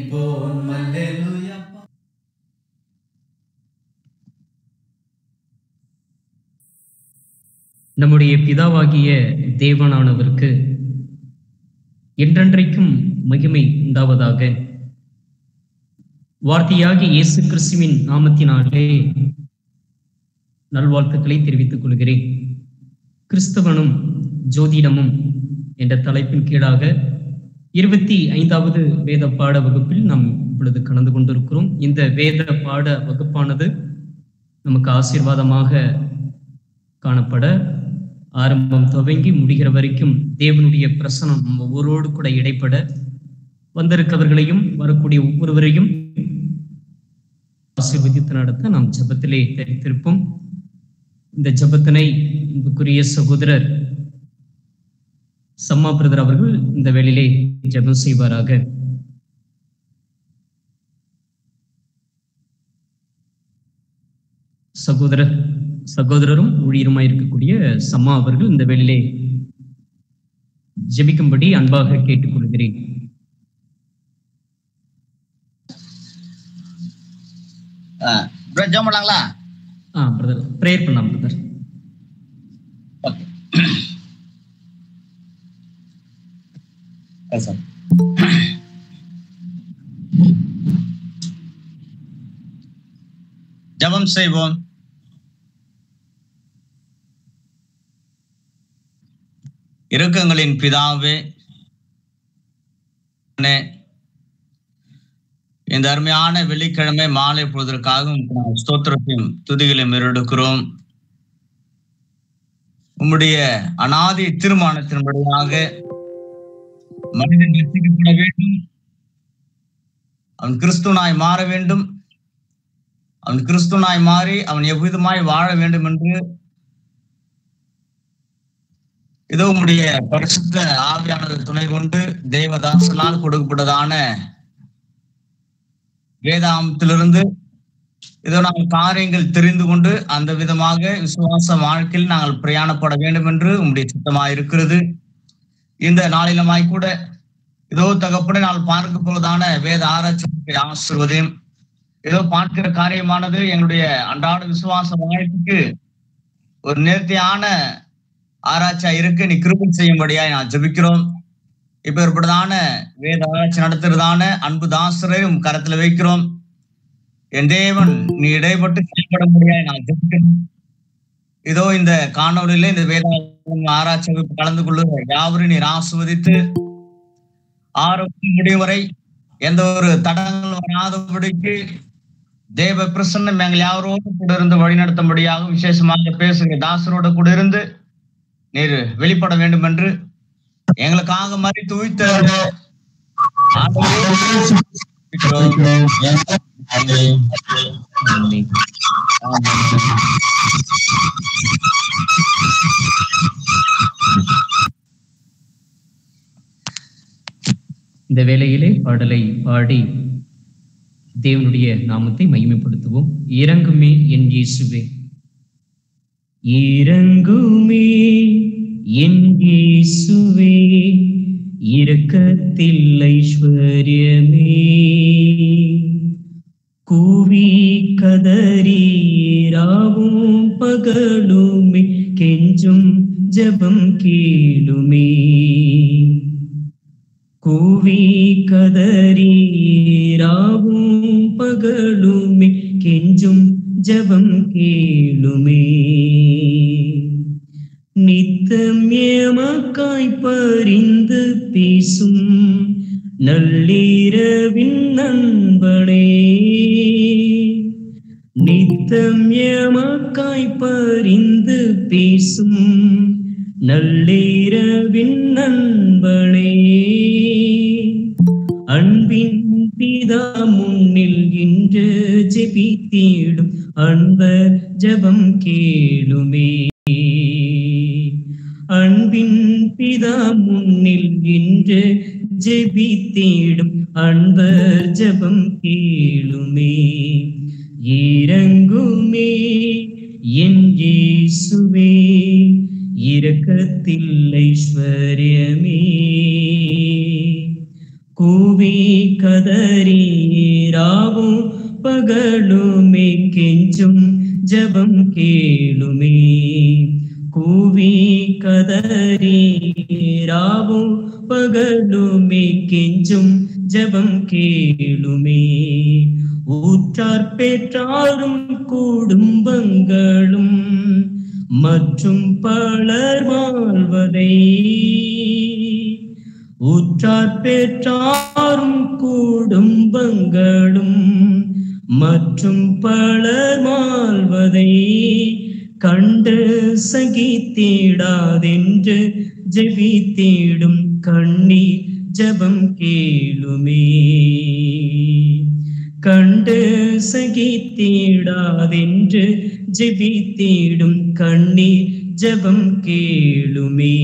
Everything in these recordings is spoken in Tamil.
துதிப்போம் அல்லேலூயா நம்முடைய பிதாவாகிய தேவனானவருக்கு என்றென்றைக்கும் மகிமை உண்டாவதாக வார்த்தையாகிய இயேசு கிறிஸ்துவின் நாமத்தினாலே நல்வாழ்த்துக்களை தெரிவித்துக் கொள்கிறேன் கிறிஸ்தவனும் ஜோதிடமும் என்ற தலைப்பின் கீழாக இருபத்தி ஐந்தாவது வேத பாட வகுப்பில் நாம் இப்பொழுது கலந்து கொண்டிருக்கிறோம் இந்த வேத பாட வகுப்பானது நமக்கு ஆசீர்வாதமாக காணப்பட ஆரம்பம் துவங்கி முடிகிற வரைக்கும் தேவனுடைய பிரசனம் நம்ம ஒவ்வொருவரோடு கூட இடைப்பட வந்திருக்கவர்களையும் வரக்கூடிய ஒவ்வொருவரையும் ஆசீர்வதித்து நடத்த நாம் ஜெபத்திலே தரித்திருப்போம் இந்த ஜெபத்தினை அன்புக்குரிய சகோதரர் சம்மா பிரதர் அவர்கள் இந்த வேளையிலே ஜெபம் செய்வாராக சகோதரர் சகோதரரும் ஊழியருமாய் இருக்கக்கூடிய சம்மா அவர்கள் இந்த வேளையிலே ஜெபிக்கும்படி அன்பாக கேட்டுக்கொள்கிறேன் ப்ரோ ஜோம் பண்ணலாங்களா ஆ பிரதர் ப்ரேயர் பண்ணலாம் பிரதர் ஓகே சார் ஜெபம் செய்வோம் இரக்கங்களின் பிதாவே அண்ணே, இந்த அருமையான வெள்ளிக்கிழமை மாலை பொழுதற்காக உமக்கு ஸ்தோத்திரத்தையும் துதிகளையும் எடுக்கிறோம் உம்முடைய அனாதி தீர்மானத்தின்படியாக மனிதன் ரட்சிக்கப்பட வேண்டும் அவன் கிறிஸ்துவனாய் மாற வேண்டும் அவன் கிறிஸ்துவனாய் மாறி அவன் எவ்விதமாய் வாழ வேண்டும் என்று இதோ உம்முடைய பரிசுத்த ஆவியானது துணை கொண்டு தேவதாசனால் கொடுக்கப்பட்டதான வேதாமத்திலிருந்து இதோ நாங்கள் காரியங்கள் தெரிந்து கொண்டு அந்த விதமாக விசுவாச வாழ்க்கையில் நாங்கள் பிரயாணப்பட வேண்டும் என்று உம்முடைய சித்தமாக இருக்கிறது இந்த நாளிலமாய் கூட இதோ தகப்பட நாள் பார்க்க போவதான வேத ஆராய்ச்சி ஆசிர்வதையும் ஏதோ பார்க்கிற காரியமானது எங்களுடைய அன்றாட விசுவாச வாழ்க்கைக்கு ஒரு நேர்த்தியான ஆராய்ச்சியா இருக்கு நீ கிருபை செய்யும்படியா நான் ஜெபிக்கிறோம் இப்ப ஏற்பட்டதான வேத ஆராய்ச்சி நடத்துறதான அன்பு தாசரை உம் கரத்துல வைக்கிறோம் என் தேவன் நீ இடைப்பட்டு செயல்பட முடியாது நான் ஜெபிக்கிறோம் இதோ இந்த காணொலியில இந்த வேத ஆராய்ச்சி வகுப்பு கலந்து கொள்ளுங்க யாவரும் நீர் ஆசுவதித்து ஆரோக்கியம் முடியும் வரை எந்த ஒரு தடங்கள் வராதபடிக்கு தேவ பிரசன்னம் எங்கள் யாரோடு கூட இருந்து வழிநடத்தும்படியாக விசேஷமாக பேசுங்க தாசரோட கூட இருந்து நீர் வெளிப்பட வேண்டும் என்று எங்களுக்காக மறித்து உயிர்த்த இந்த வேளையிலே பாடலை பாடி தேவனுடைய நாமத்தை மகிமைப்படுத்துவோம் இறங்குமே என் இயேசுவே இறங்குமே என் இயேசுவே இரக்கத்தில் ஐஸ்வர்யமே கூவி கதறீராவும் பகலுமே கெஞ்சும் ஜபம் கேளுமே கூவி கதறீராவும் பகலுமே கெஞ்சும் ஜபம் கேளுமே நித்தம் ஏமக்காய் பரிந்து பேசும் நள்ளிரவின் நண்பனே நித்தம் ஏமக்காய் பரிந்து பேசும் நள்ளிரவின் நண்பனே அன்பின் பிதா முன்னில் இன்று ஜெபித்திடும் அன்பர் ஜெபம் கேளுமே அன்பின் பிதா முன்னில் இன்று ஜெபித்திடும் அன்பர் ஜெபம் கேளுமே இறங்குமே என் இயேசுவே இரக்கத்தில் ஐஸ்வர்யமே கூ கூவி கதறீராவும் பகலுமே கெஞ்சும் ஜபம் கேளுமே கூவி கதறீராவும் பகலுமே கெஞ்சும் ஜபம் கேளுமே ஊற்றார் பெற்றாரும் குடும்பங்களும் மற்றும் பலர் வாழ்வதை ஊற்றார் பெற்றாரும் குடும்பங்களும் மற்றும் பலர் வாழ்வதை கண்டு சகித்திடாதென்று ஜெபித்திடும் கண்ணீர் ஜபம் கேளுமே கண்டு சகித்திடாதென்று ஜெபித்திடும் கண்ணீர் ஜபம் கேளுமே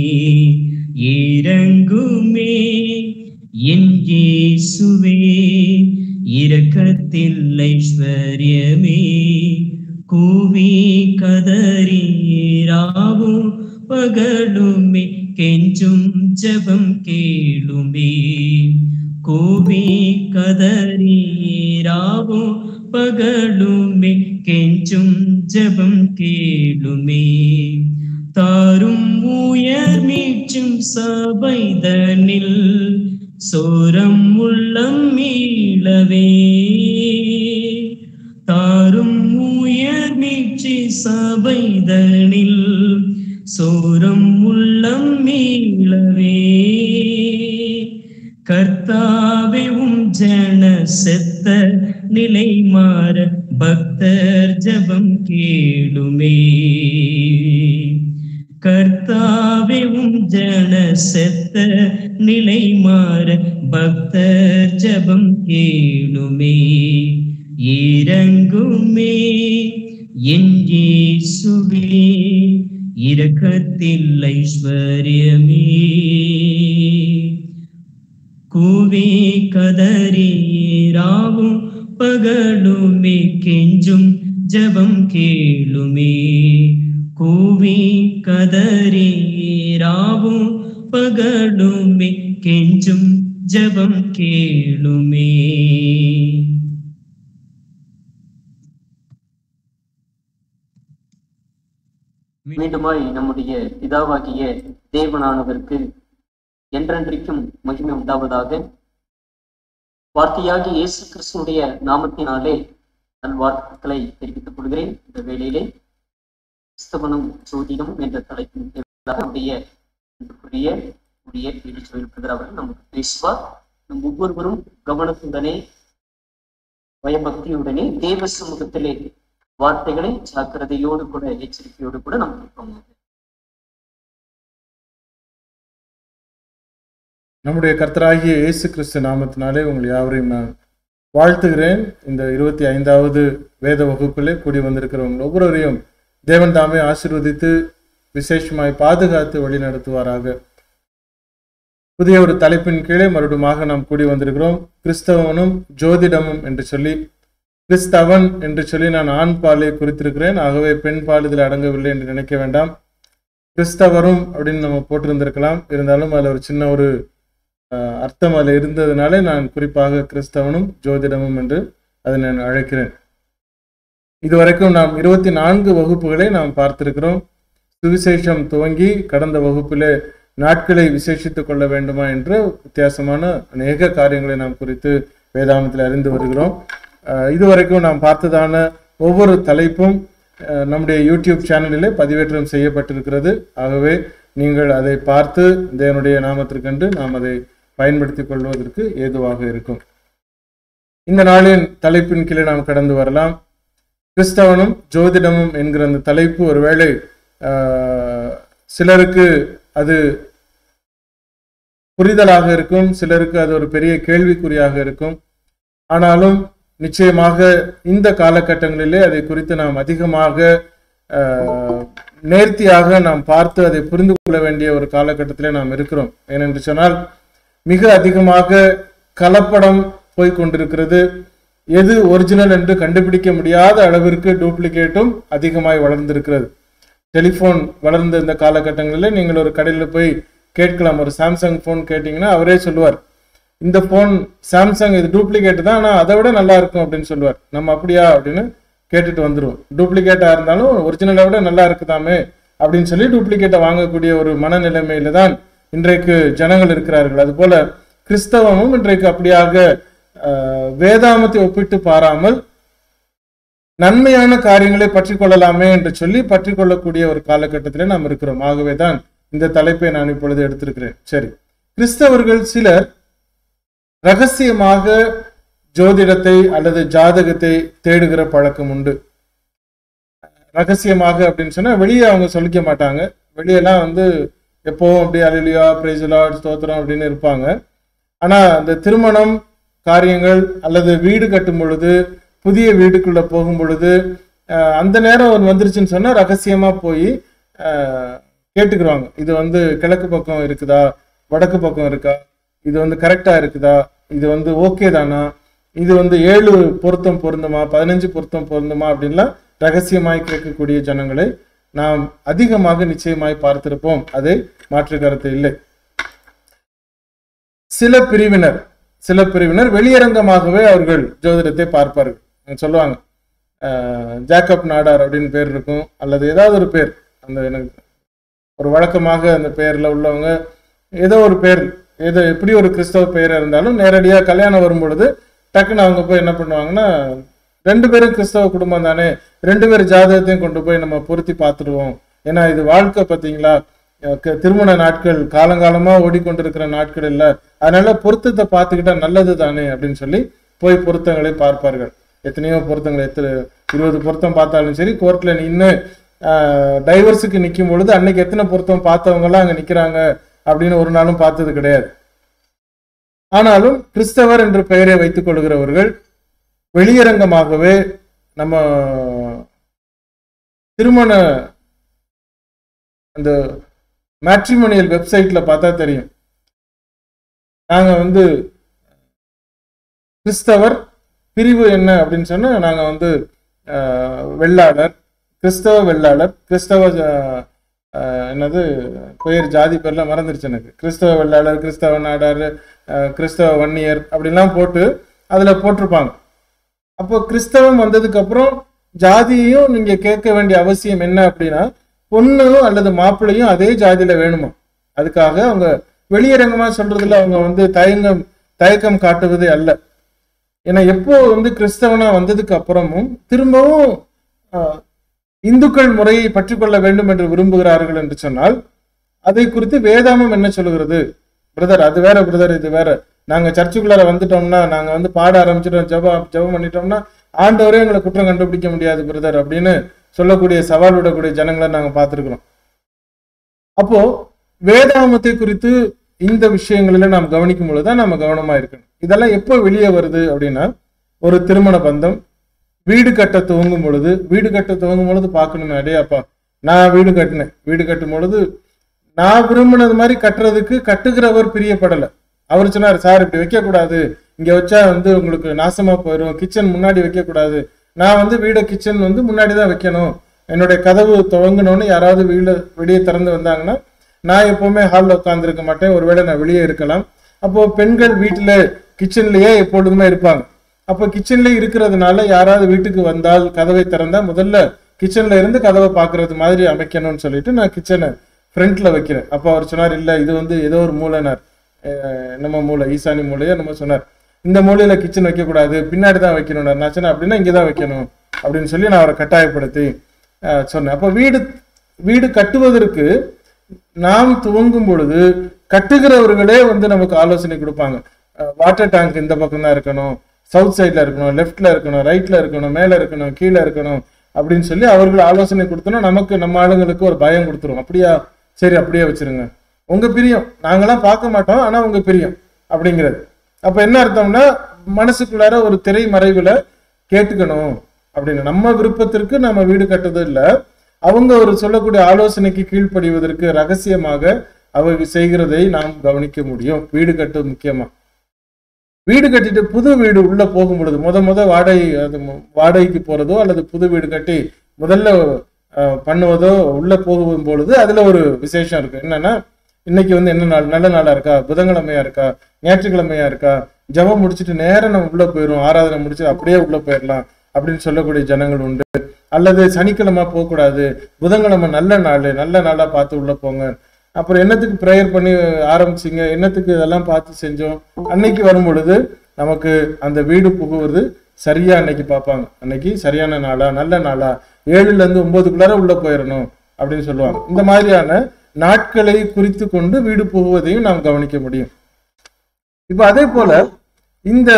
இறங்குமே என் இயேசுவே இரக்கத்தில் ஐஸ்வர்யமே கூவி கதறீராவும் பகலுமே கெஞ்சும் ஜபம் கேளுமே கூவி கதறீராவும் பகலுமே கெஞ்சும் ஜபம் கேளுமே தாரும் உயர் மீட்சும் சபைதனில் சோரம் உள்ளம் மீளவே தாரும் உயர் மீட்சி சபைதனில் சோரம் உள்ளம் மீளவே கர்த்தாவே உம் ஜன செத்த நிலை மாற பக்தர் ஜபம் கேளுமே கர்த்தாவே உம் ஜன செத்த நிலை மாற பக்தர் ஜபம் கேளுமே இறங்குமே என் இயேசுவே இரக்கத்தில் ஐஸ்வர்யமே கூவி கதறீராவும் பகலுமே கெஞ்சும் ஜபம் கேளுமே கூவி கதறீராவும் பகலுமே கெஞ்சும் ஜபம் கேளுமே மீண்டுமாய் நம்முடைய பிதாவாகிய தேவனானவருக்கு என்றென்றைக்கும் மகிமை உண்டாவதாக வார்த்தையாகி இயேசு கிறிஸ்துனுடைய நாமத்தினாலே நல்வாழ்த்துக்களை தெரிவித்துக் கொள்கிறேன் இந்த வேளையிலே கிறிஸ்தவனும் ஜோதிடம் என்ற தலைப்பின் நம்முடைய அன்புக்குரிய உடைய எழுச்சொல்கிறார் அவர்கள் நமக்கு பேசுவார் நம் ஒவ்வொருவரும் கவனத்துடனே பயபக்தியுடனே தேவ சமூகத்திலே வார்த்தைகளை ஜாக்கிரதையோடு கூட எச்சரிக்கையோடு கூட நாம் கேட்போம் நம்முடைய கர்த்தராகிய இயேசு கிறிஸ்து நாமத்தினாலே உங்கள் யாவரையும் நான் வாழ்த்துகிறேன் இந்த இருபத்தி ஐந்தாவது வேத வகுப்பிலே கூடி வந்திருக்கிறவங்க ஒவ்வொருவரையும் தேவன் தாமே ஆசீர்வதித்து விசேஷமாய் பாதுகாத்து வழி நடத்துவாராக புதிய ஒரு தலைப்பின் கீழே மறுபடியுமாக நாம் கூடி வந்திருக்கிறோம் கிறிஸ்தவனும் ஜோதிடமும் என்று சொல்லி கிறிஸ்தவன் என்று சொல்லி நான் ஆண் பாலை குறித்திருக்கிறேன் ஆகவே பெண் பால் இதில் அடங்கவில்லை என்று நினைக்க வேண்டாம் கிறிஸ்தவரும் அப்படின்னு நம்ம போட்டிருந்திருக்கலாம் இருந்தாலும் அதில் ஒரு சின்ன ஒரு அஹ், அர்த்தம் அதில் இருந்ததுனாலே நான் குறிப்பாக கிறிஸ்தவனும் ஜோதிடமும் என்று அதை நான் அழைக்கிறேன் இதுவரைக்கும் நாம் இருபத்தி நான்கு வகுப்புகளை நாம் பார்த்திருக்கிறோம் சுவிசேஷம் துவங்கி கடந்த வகுப்பிலே நாட்களை விசேஷித்துக் கொள்ள வேண்டுமா என்று வித்தியாசமான அநேக காரியங்களை நாம் குறித்து வேதாமத்தில் அறிந்து வருகிறோம் அஹ், இதுவரைக்கும் நாம் பார்த்ததான ஒவ்வொரு தலைப்பும் அஹ், நம்முடைய யூடியூப் சேனலிலே பதிவேற்றம் செய்யப்பட்டிருக்கிறது ஆகவே நீங்கள் அதை பார்த்து தேவனுடைய நாமத்திற்கென்று நாம் அதை பயன்படுத்திக் கொள்வதற்கு ஏதுவாக இருக்கும் இந்த நாளின் தலைப்பின் கீழே நாம் கடந்து வரலாம் கிறிஸ்தவனும் ஜோதிடமும் என்கிற அந்த தலைப்பு ஒருவேளை ஆஹ், சிலருக்கு அது புரிதலாக இருக்கும் சிலருக்கு அது ஒரு பெரிய கேள்விக்குறியாக இருக்கும் ஆனாலும் நிச்சயமாக இந்த காலகட்டங்களிலே அதை குறித்து நாம் அதிகமாக ஆஹ், நேர்த்தியாக நாம் பார்த்து அதை புரிந்து கொள்ள வேண்டிய ஒரு காலகட்டத்திலே நாம் இருக்கிறோம் ஏனென்று சொன்னால் மிக அதிகமாக கலப்படம் போய் கொண்டிருக்கிறது எது ஒரிஜினல் என்று கண்டுபிடிக்க முடியாத அளவிற்கு டூப்ளிகேட்டும் அதிகமாய் வளர்ந்திருக்கிறது டெலிஃபோன் வளர்ந்த இந்த காலகட்டங்களில் நீங்கள் ஒரு கடையில் போய் கேட்கலாம் ஒரு சாம்சங் ஃபோன் கேட்டிங்கன்னா அவரே சொல்லுவார் இந்த போன் சாம்சங் இது டூப்ளிகேட் தான் ஆனா அதை விட நல்லா இருக்கும் அப்படின்னு சொல்லுவார் நம்ம அப்படியா அப்படின்னு கேட்டுட்டு வந்துருவோம் டூப்ளிகேட்டா இருந்தாலும் ஒரிஜினலை விட நல்லா இருக்குதாமே அப்படின்னு சொல்லி டூப்ளிகேட்டை வாங்கக்கூடிய ஒரு மனநிலைமையில தான் இன்றைக்கு ஜனங்கள் இருக்கிறார்கள் அதுபோல கிறிஸ்தவமும் இன்றைக்கு அப்படியாக ஆஹ், வேதாமத்தை ஒப்பிட்டு பாராமல் நன்மையான காரியங்களை பற்றி கொள்ளலாமே என்று சொல்லி பற்றி கொள்ளக்கூடிய ஒரு காலகட்டத்திலே நாம் இருக்கிறோம் ஆகவே தான் இந்த தலைப்பை நான் இப்பொழுது எடுத்திருக்கிறேன் சரி கிறிஸ்தவர்கள் சிலர் ரகசியமாக ஜோதிடத்தை அல்லது ஜாதகத்தை தேடுகிற பழக்கம் உண்டு ரகசியமாக அப்படின்னு சொன்னா வெளியே அவங்க சொல்லிக்க மாட்டாங்க வெளியெல்லாம் வந்து எப்போவும் அப்படி அலிலியா பிரைசுலா ஸ்தோத்திரம் அப்படின்னு இருப்பாங்க ஆனா அந்த திருமணம் காரியங்கள் அல்லது வீடு கட்டும் பொழுது புதிய வீடுக்குள்ள போகும் பொழுது அஹ், அந்த நேரம் ஒரு வந்துருச்சுன்னு சொன்னா ரகசியமா போய் அஹ், கேட்டுக்குருவாங்க இது வந்து கிழக்கு பக்கம் இருக்குதா வடக்கு பக்கம் இருக்கா இது வந்து கரெக்டா இருக்குதா இது வந்து ஓகே தானா இது வந்து ஏழு பொருத்தம் பொருந்துமா பதினஞ்சு பொருத்தம் பொருந்துமா அப்படின்லாம் ரகசியமாய் கேட்கக்கூடிய ஜனங்களை நாம் அதிகமாக நிச்சயமாய் பார்த்திருப்போம் அதை மாற்று கருத்து இல்லை சில பிரிவினர் சில பிரிவினர் வெளியரங்கமாகவே அவர்கள் ஜோதிடத்தை பார்ப்பார்கள் அவங்க சொல்லுவாங்க அஹ், ஜேக்கப் நாடார் அப்படின்னு பேர் இருக்கும் அல்லது ஏதாவது ஒரு பேர் அந்த எனக்கு ஒரு வழக்கமாக அந்த பெயர்ல உள்ளவங்க ஏதோ ஒரு பேர் ஏதோ எப்படி ஒரு கிறிஸ்தவ பெயர் இருந்தாலும் நேரடியாக கல்யாணம் வரும் பொழுது டக்குன்னு அவங்க போய் என்ன பண்ணுவாங்கன்னா ரெண்டு பேரும் கிறிஸ்தவ குடும்பம் தானே ரெண்டு பேர் ஜாதகத்தையும் கொண்டு போய் நம்ம பொருத்தி பார்த்துடுவோம் ஏன்னா இது வாழ்க்கை பார்த்தீங்களா அஹ் க- திருமண நாட்கள் காலங்காலமா ஓடிக்கொண்டிருக்கிற நாட்கள் இல்ல அதனால பொருத்தத்தை பார்த்துக்கிட்டா நல்லது தானே அப்படின்னு சொல்லி போய் பொருத்தங்களை பார்ப்பார்கள் எத்தனையோ பொருத்தங்கள் எத்தனை இருபது பொருத்தம் பார்த்தாலும் சரி கோர்ட்ல நின்று டைவர்ஸுக்கு நிற்கும் பொழுது அன்னைக்கு எத்தனை பொருத்தம் பார்த்தவங்க எல்லாம் அங்க நிக்கிறாங்க அப்படின்னு ஒரு நாளும் பார்த்தது கிடையாது ஆனாலும் கிறிஸ்தவர் என்ற பெயரை வைத்துக் கொள்கிறவர்கள் வெளியரங்கமாகவே நம்ம திருமண அந்த மேட்ரிமோனியல் வெப்சைட்ல பார்த்தா தெரியும் நாங்க வந்து கிறிஸ்தவர் பிரிவு என்ன அப்படின்னு சொன்னா நாங்க வந்து ஆஹ், வெள்ளாளர் கிறிஸ்தவ வெள்ளாளர் கிறிஸ்தவ ஆஹ், ஆஹ், என்னது பெயர் ஜாதி பேர்லாம் மறந்துருச்சு எனக்கு கிறிஸ்தவ வெள்ளாளர் கிறிஸ்தவ நாடார் ஆஹ், கிறிஸ்தவ வன்னியர் அப்படிலாம் போட்டு அதுல போட்டிருப்பாங்க அப்போ கிறிஸ்தவம் வந்ததுக்கு அப்புறம் ஜாதியையும் நீங்க கேட்க வேண்டிய அவசியம் என்ன அப்படின்னா பொண்ணும் அல்லது மாப்பிள்ளையும் அதே ஜாதியில வேணுமா அதுக்காக அவங்க வெளியரங்கமா சொல்றதுல அவங்க வந்து தயங்கம் தயக்கம் காட்டுவதே அல்ல ஏன்னா எப்போ வந்து கிறிஸ்தவனா வந்ததுக்கு அப்புறமும் திரும்பவும் ஆஹ், இந்துக்கள் முறையை பற்றிக்கொள்ள வேண்டும் என்று விரும்புகிறார்கள் என்று சொன்னால் அதை குறித்து வேதாமம் என்ன சொல்லுகிறது பிரதர் அது வேற பிரதர் இது வேற நாங்க சர்ச்சுக்குள்ளார வந்துட்டோம்னா நாங்க வந்து பாட ஆரம்பிச்சிட்டோம் ஜெபம் ஜெபம் பண்ணிட்டோம்னா ஆண்டவரே எங்களை குற்றம் கண்டுபிடிக்க முடியாது பிரதர் அப்படின்னு சொல்லக்கூடிய சவால் விடக்கூடிய ஜனங்களை நாங்க பார்த்திருக்கிறோம் அப்போ வேதாமத்தை குறித்து இந்த விஷயங்களில நாம் கவனிக்கும் பொழுதுதான் நம்ம கவனமா இருக்கணும் இதெல்லாம் எப்போ வெளியே வருது அப்படின்னா ஒரு திருமண பந்தம் வீடு கட்ட துவங்கும் பொழுது வீடு கட்ட துவங்கும் பொழுது பார்க்கணுமே அடே அப்பா நான் வீடு கட்டினேன் வீடு கட்டும் பொழுது நான் விரும்பினது மாதிரி கட்டுறதுக்கு கட்டுகிறவர் பிரியப்படல அவர் சொன்னார் சார் இப்படி வைக்க கூடாது இங்க வச்சா வந்து உங்களுக்கு நாசமா போயிடும் கிச்சன் முன்னாடி வைக்க கூடாது நான் வந்து வீட கிச்சன் வந்து முன்னாடி தான் வைக்கணும் என்னுடைய கதவு துவங்கணும்னு யாராவது வீட வெளியே திறந்து வந்தாங்கன்னா நான் எப்பவுமே ஹாலில் உட்காந்துருக்க மாட்டேன் ஒருவேளை நான் வெளியே இருக்கலாம் அப்போ பெண்கள் வீட்டுல கிச்சன்லயே எப்பொழுதுமே இருப்பாங்க அப்போ கிச்சன்ல இருக்கிறதுனால யாராவது வீட்டுக்கு வந்தால் கதவை திறந்தா முதல்ல கிச்சன்ல இருந்து கதவை பார்க்கிறது மாதிரி அமைக்கணும்னு சொல்லிட்டு நான் கிச்சனை ஃப்ரண்ட்ல வைக்கிறேன் அப்போ அவர் சொன்னார் இல்ல இது வந்து ஏதோ ஒரு மூலைனார் அஹ் நம்ம மூளை ஈசானி மூலையோ நம்ம சொன்னார் இந்த மூலையில கிச்சன் வைக்க கூடாது பின்னாடி தான் வைக்கணும் நான் சொன்னேன் அப்படின்னா இங்கதான் வைக்கணும் அப்படின்னு சொல்லி நான் அவரை கட்டாயப்படுத்தி அஹ், சொன்னேன் அப்போ வீடு வீடு கட்டுவதற்கு நாம் துவங்கும் பொழுது கட்டுகிறவர்களே வந்து நமக்கு ஆலோசனை கொடுப்பாங்க வாட்டர் டேங்க் இந்த பக்கம் தான் இருக்கணும் சவுத் சைட்ல இருக்கணும் லெஃப்ட்ல இருக்கணும் ரைட்ல இருக்கணும் மேல இருக்கணும் கீழே இருக்கணும் அப்படின்னு சொல்லி அவர்கள் ஆலோசனை கொடுத்தோன்னா நமக்கு நம்ம ஆளுங்களுக்கு ஒரு பயம் கொடுத்துரும் அப்படியா சரி அப்படியே வச்சிருங்க உங்க பிரியம் நாங்கெல்லாம் பார்க்க மாட்டோம் ஆனா உங்க பிரியம் அப்படிங்கிறது அப்ப என்ன அர்த்தம்னா மனசுக்குள்ளார ஒரு திரை மறைவுல கேட்டுக்கணும் அப்படின்னு நம்ம விருப்பத்திற்கு நம்ம வீடு கட்டுறது இல்ல அவங்க ஒரு சொல்லக்கூடிய ஆலோசனைக்கு கீழ்ப்படிவதற்கு ரகசியமாக அவங்க செய்கிறதை நாம் கவனிக்க முடியும் வீடு கட்டு முக்கியமா வீடு கட்டிட்டு புது வீடு உள்ள போகும் பொழுது முத முத வாடகை அது மு- வாடகைக்கு போறதோ அல்லது புது வீடு கட்டி முதல்ல அஹ், பண்ணுவதோ உள்ள போகும் பொழுது அதுல ஒரு விசேஷம் இருக்கு என்னன்னா இன்னைக்கு வந்து என்ன நாள் நல்ல நாளா இருக்கா புதன்கிழமையா இருக்கா ஞாயிற்றுக்கிழமையா இருக்கா ஜெபம் முடிச்சுட்டு நேரம் நம்ம உள்ள போயிரும் ஆராதனை முடிச்சு அப்படியே உள்ள போயிடலாம் அப்படின்னு சொல்லக்கூடிய ஜனங்கள் உண்டு அல்லது சனிக்கிழமை போகக்கூடாது புதன்கிழமை நல்ல நாள் நல்ல நாளா பார்த்து உள்ள போங்க அப்புறம் என்னத்துக்கு ப்ரேயர் பண்ணி ஆரம்பிச்சிங்க என்னத்துக்கு இதெல்லாம் பார்த்து செஞ்சோம் அன்னைக்கு வரும் பொழுது நமக்கு அந்த வீடு புகுவது சரியா அன்னைக்கு பார்ப்பாங்க அன்னைக்கு சரியான நாளா நல்ல நாளா ஏழுல இருந்து ஒன்பதுக்குள்ளார உள்ள போயிடணும் அப்படின்னு சொல்லுவாங்க இந்த மாதிரியான நாட்களை குறித்து கொண்டு வீடு புகுவதையும் நாம் கவனிக்க முடியும் இப்ப அதே போல இந்த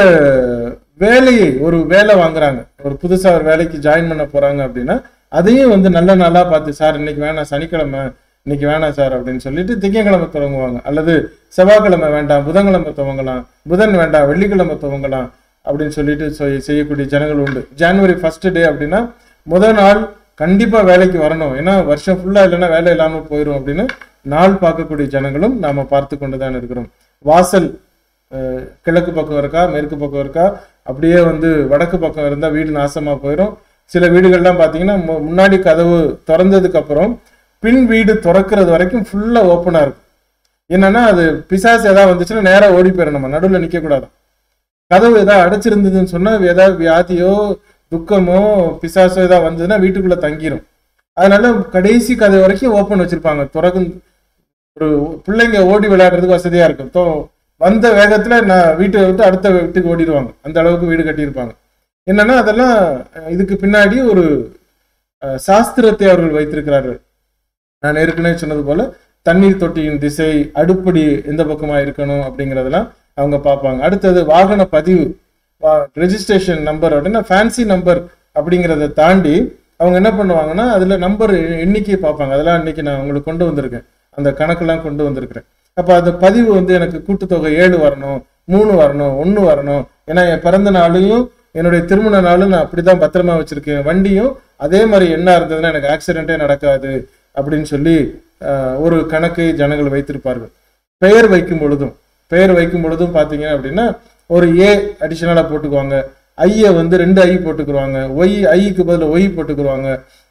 வேலையை ஒரு வேலை வாங்குறாங்க ஒரு புதுசா ஒரு வேலைக்கு ஜாயின் பண்ண போறாங்க அப்படின்னா அதையும் வந்து நல்ல நாளா பார்த்து சார் இன்னைக்கு வேணாம் சனிக்கிழமை இன்னைக்கு வேணாம் சார் அப்படின்னு சொல்லிட்டு திங்கக்கிழமை துவங்குவாங்க அல்லது செவ்வாய்க்கிழமை வேண்டாம் புதன்கிழமை துவங்கலாம் புதன் வேண்டாம் வெள்ளிக்கிழமை துவங்கலாம் அப்படின்னு சொல்லிட்டு செய்- செய்யக்கூடிய ஜனங்கள் உண்டு ஜனவரி ஃபர்ஸ்ட் டே அப்படின்னா முதல் நாள் கண்டிப்பா வேலைக்கு வரணும் ஏன்னா வருஷம் ஃபுல்லா இல்லைன்னா வேலை இல்லாம போயிடும் அப்படின்னு நாள் பார்க்கக்கூடிய ஜனங்களும் நாம பார்த்து கொண்டுதான் இருக்கிறோம் வாசல் அஹ், கிழக்கு பக்கம் இருக்கா மேற்கு பக்கம் இருக்கா அப்படியே வந்து வடக்கு பக்கம் இருந்தா வீடு நாசமா போயிடும் சில வீடுகள்லாம் பாத்தீங்கன்னா மு- முன்னாடி கதவு திறந்ததுக்கு அப்புறம் பின் வீடு திறக்கிறது வரைக்கும் ஃபுல்லா ஓப்பனா இருக்கும் என்னன்னா அது பிசாசு ஏதாவது வந்துச்சுன்னா நேரா ஓடி போயிடும் நம்ம நடுவில் நிக்க கூடாது கதவு ஏதாவது அடைச்சிருந்ததுன்னு சொன்னா ஏதாவது வியாதியோ துக்கமோ பிசாசோ ஏதாவது வந்ததுன்னா வீட்டுக்குள்ள தங்கிரும் அதனால கடைசி கதவு வரைக்கும் ஓப்பன் வச்சிருப்பாங்க திறக்கும் ஒரு பிள்ளைங்க ஓடி விளையாடுறதுக்கு வசதியா இருக்கும் தோ வந்த வேகத்துல நான் வீட்டை விட்டு அடுத்த வீட்டுக்கு ஓடிடுவாங்க அந்த அளவுக்கு வீடு கட்டியிருப்பாங்க என்னன்னா அதெல்லாம் அஹ், இதுக்கு பின்னாடி ஒரு அஹ், சாஸ்திரத்தை அவர்கள் வைத்திருக்கிறார்கள் நான் ஏற்கனவே சொன்னது போல தண்ணீர் தொட்டியின் திசை அடுப்படி எந்த பக்கமா இருக்கணும் அப்படிங்கறதெல்லாம் அவங்க பார்ப்பாங்க அடுத்தது வாகன பதிவு ரெஜிஸ்ட்ரேஷன் நம்பர் அப்படின்னா ஃபேன்சி நம்பர் அப்படிங்கிறத தாண்டி அவங்க என்ன பண்ணுவாங்கன்னா அதுல நம்பர் எண்ணிக்கையை பார்ப்பாங்க அதெல்லாம் இன்னைக்கு நான் உங்களுக்கு கொண்டு வந்திருக்கேன் அந்த கணக்கெல்லாம் கொண்டு வந்திருக்கிறேன் அப்ப அந்த பதிவு வந்து எனக்கு கூட்டுத்தொகை ஏழு வரணும் மூணு வரணும் ஒன்று வரணும் ஏன்னா என் பிறந்த நாளையும் என்னுடைய திருமண நாளும் நான் அப்படிதான் பத்திரமா வச்சிருக்கேன் வண்டியும் அதே மாதிரி என்ன இருந்ததுன்னா எனக்கு ஆக்சிடென்ட்டே நடக்காது அப்படின்னு சொல்லி ஆஹ், ஒரு கணக்கை ஜனங்கள் வைத்திருப்பார்கள் பெயர் வைக்கும் பொழுதும் பெயர் வைக்கும் பொழுதும் பார்த்தீங்க அப்படின்னா ஒரு ஏ அடிஷனலாக போட்டுக்குவாங்க ஐயை வந்து ரெண்டு ஐ போட்டுக்குருவாங்க ஒய் ஐக்கு பதில் ஒய் போட்டுக்குருவாங்க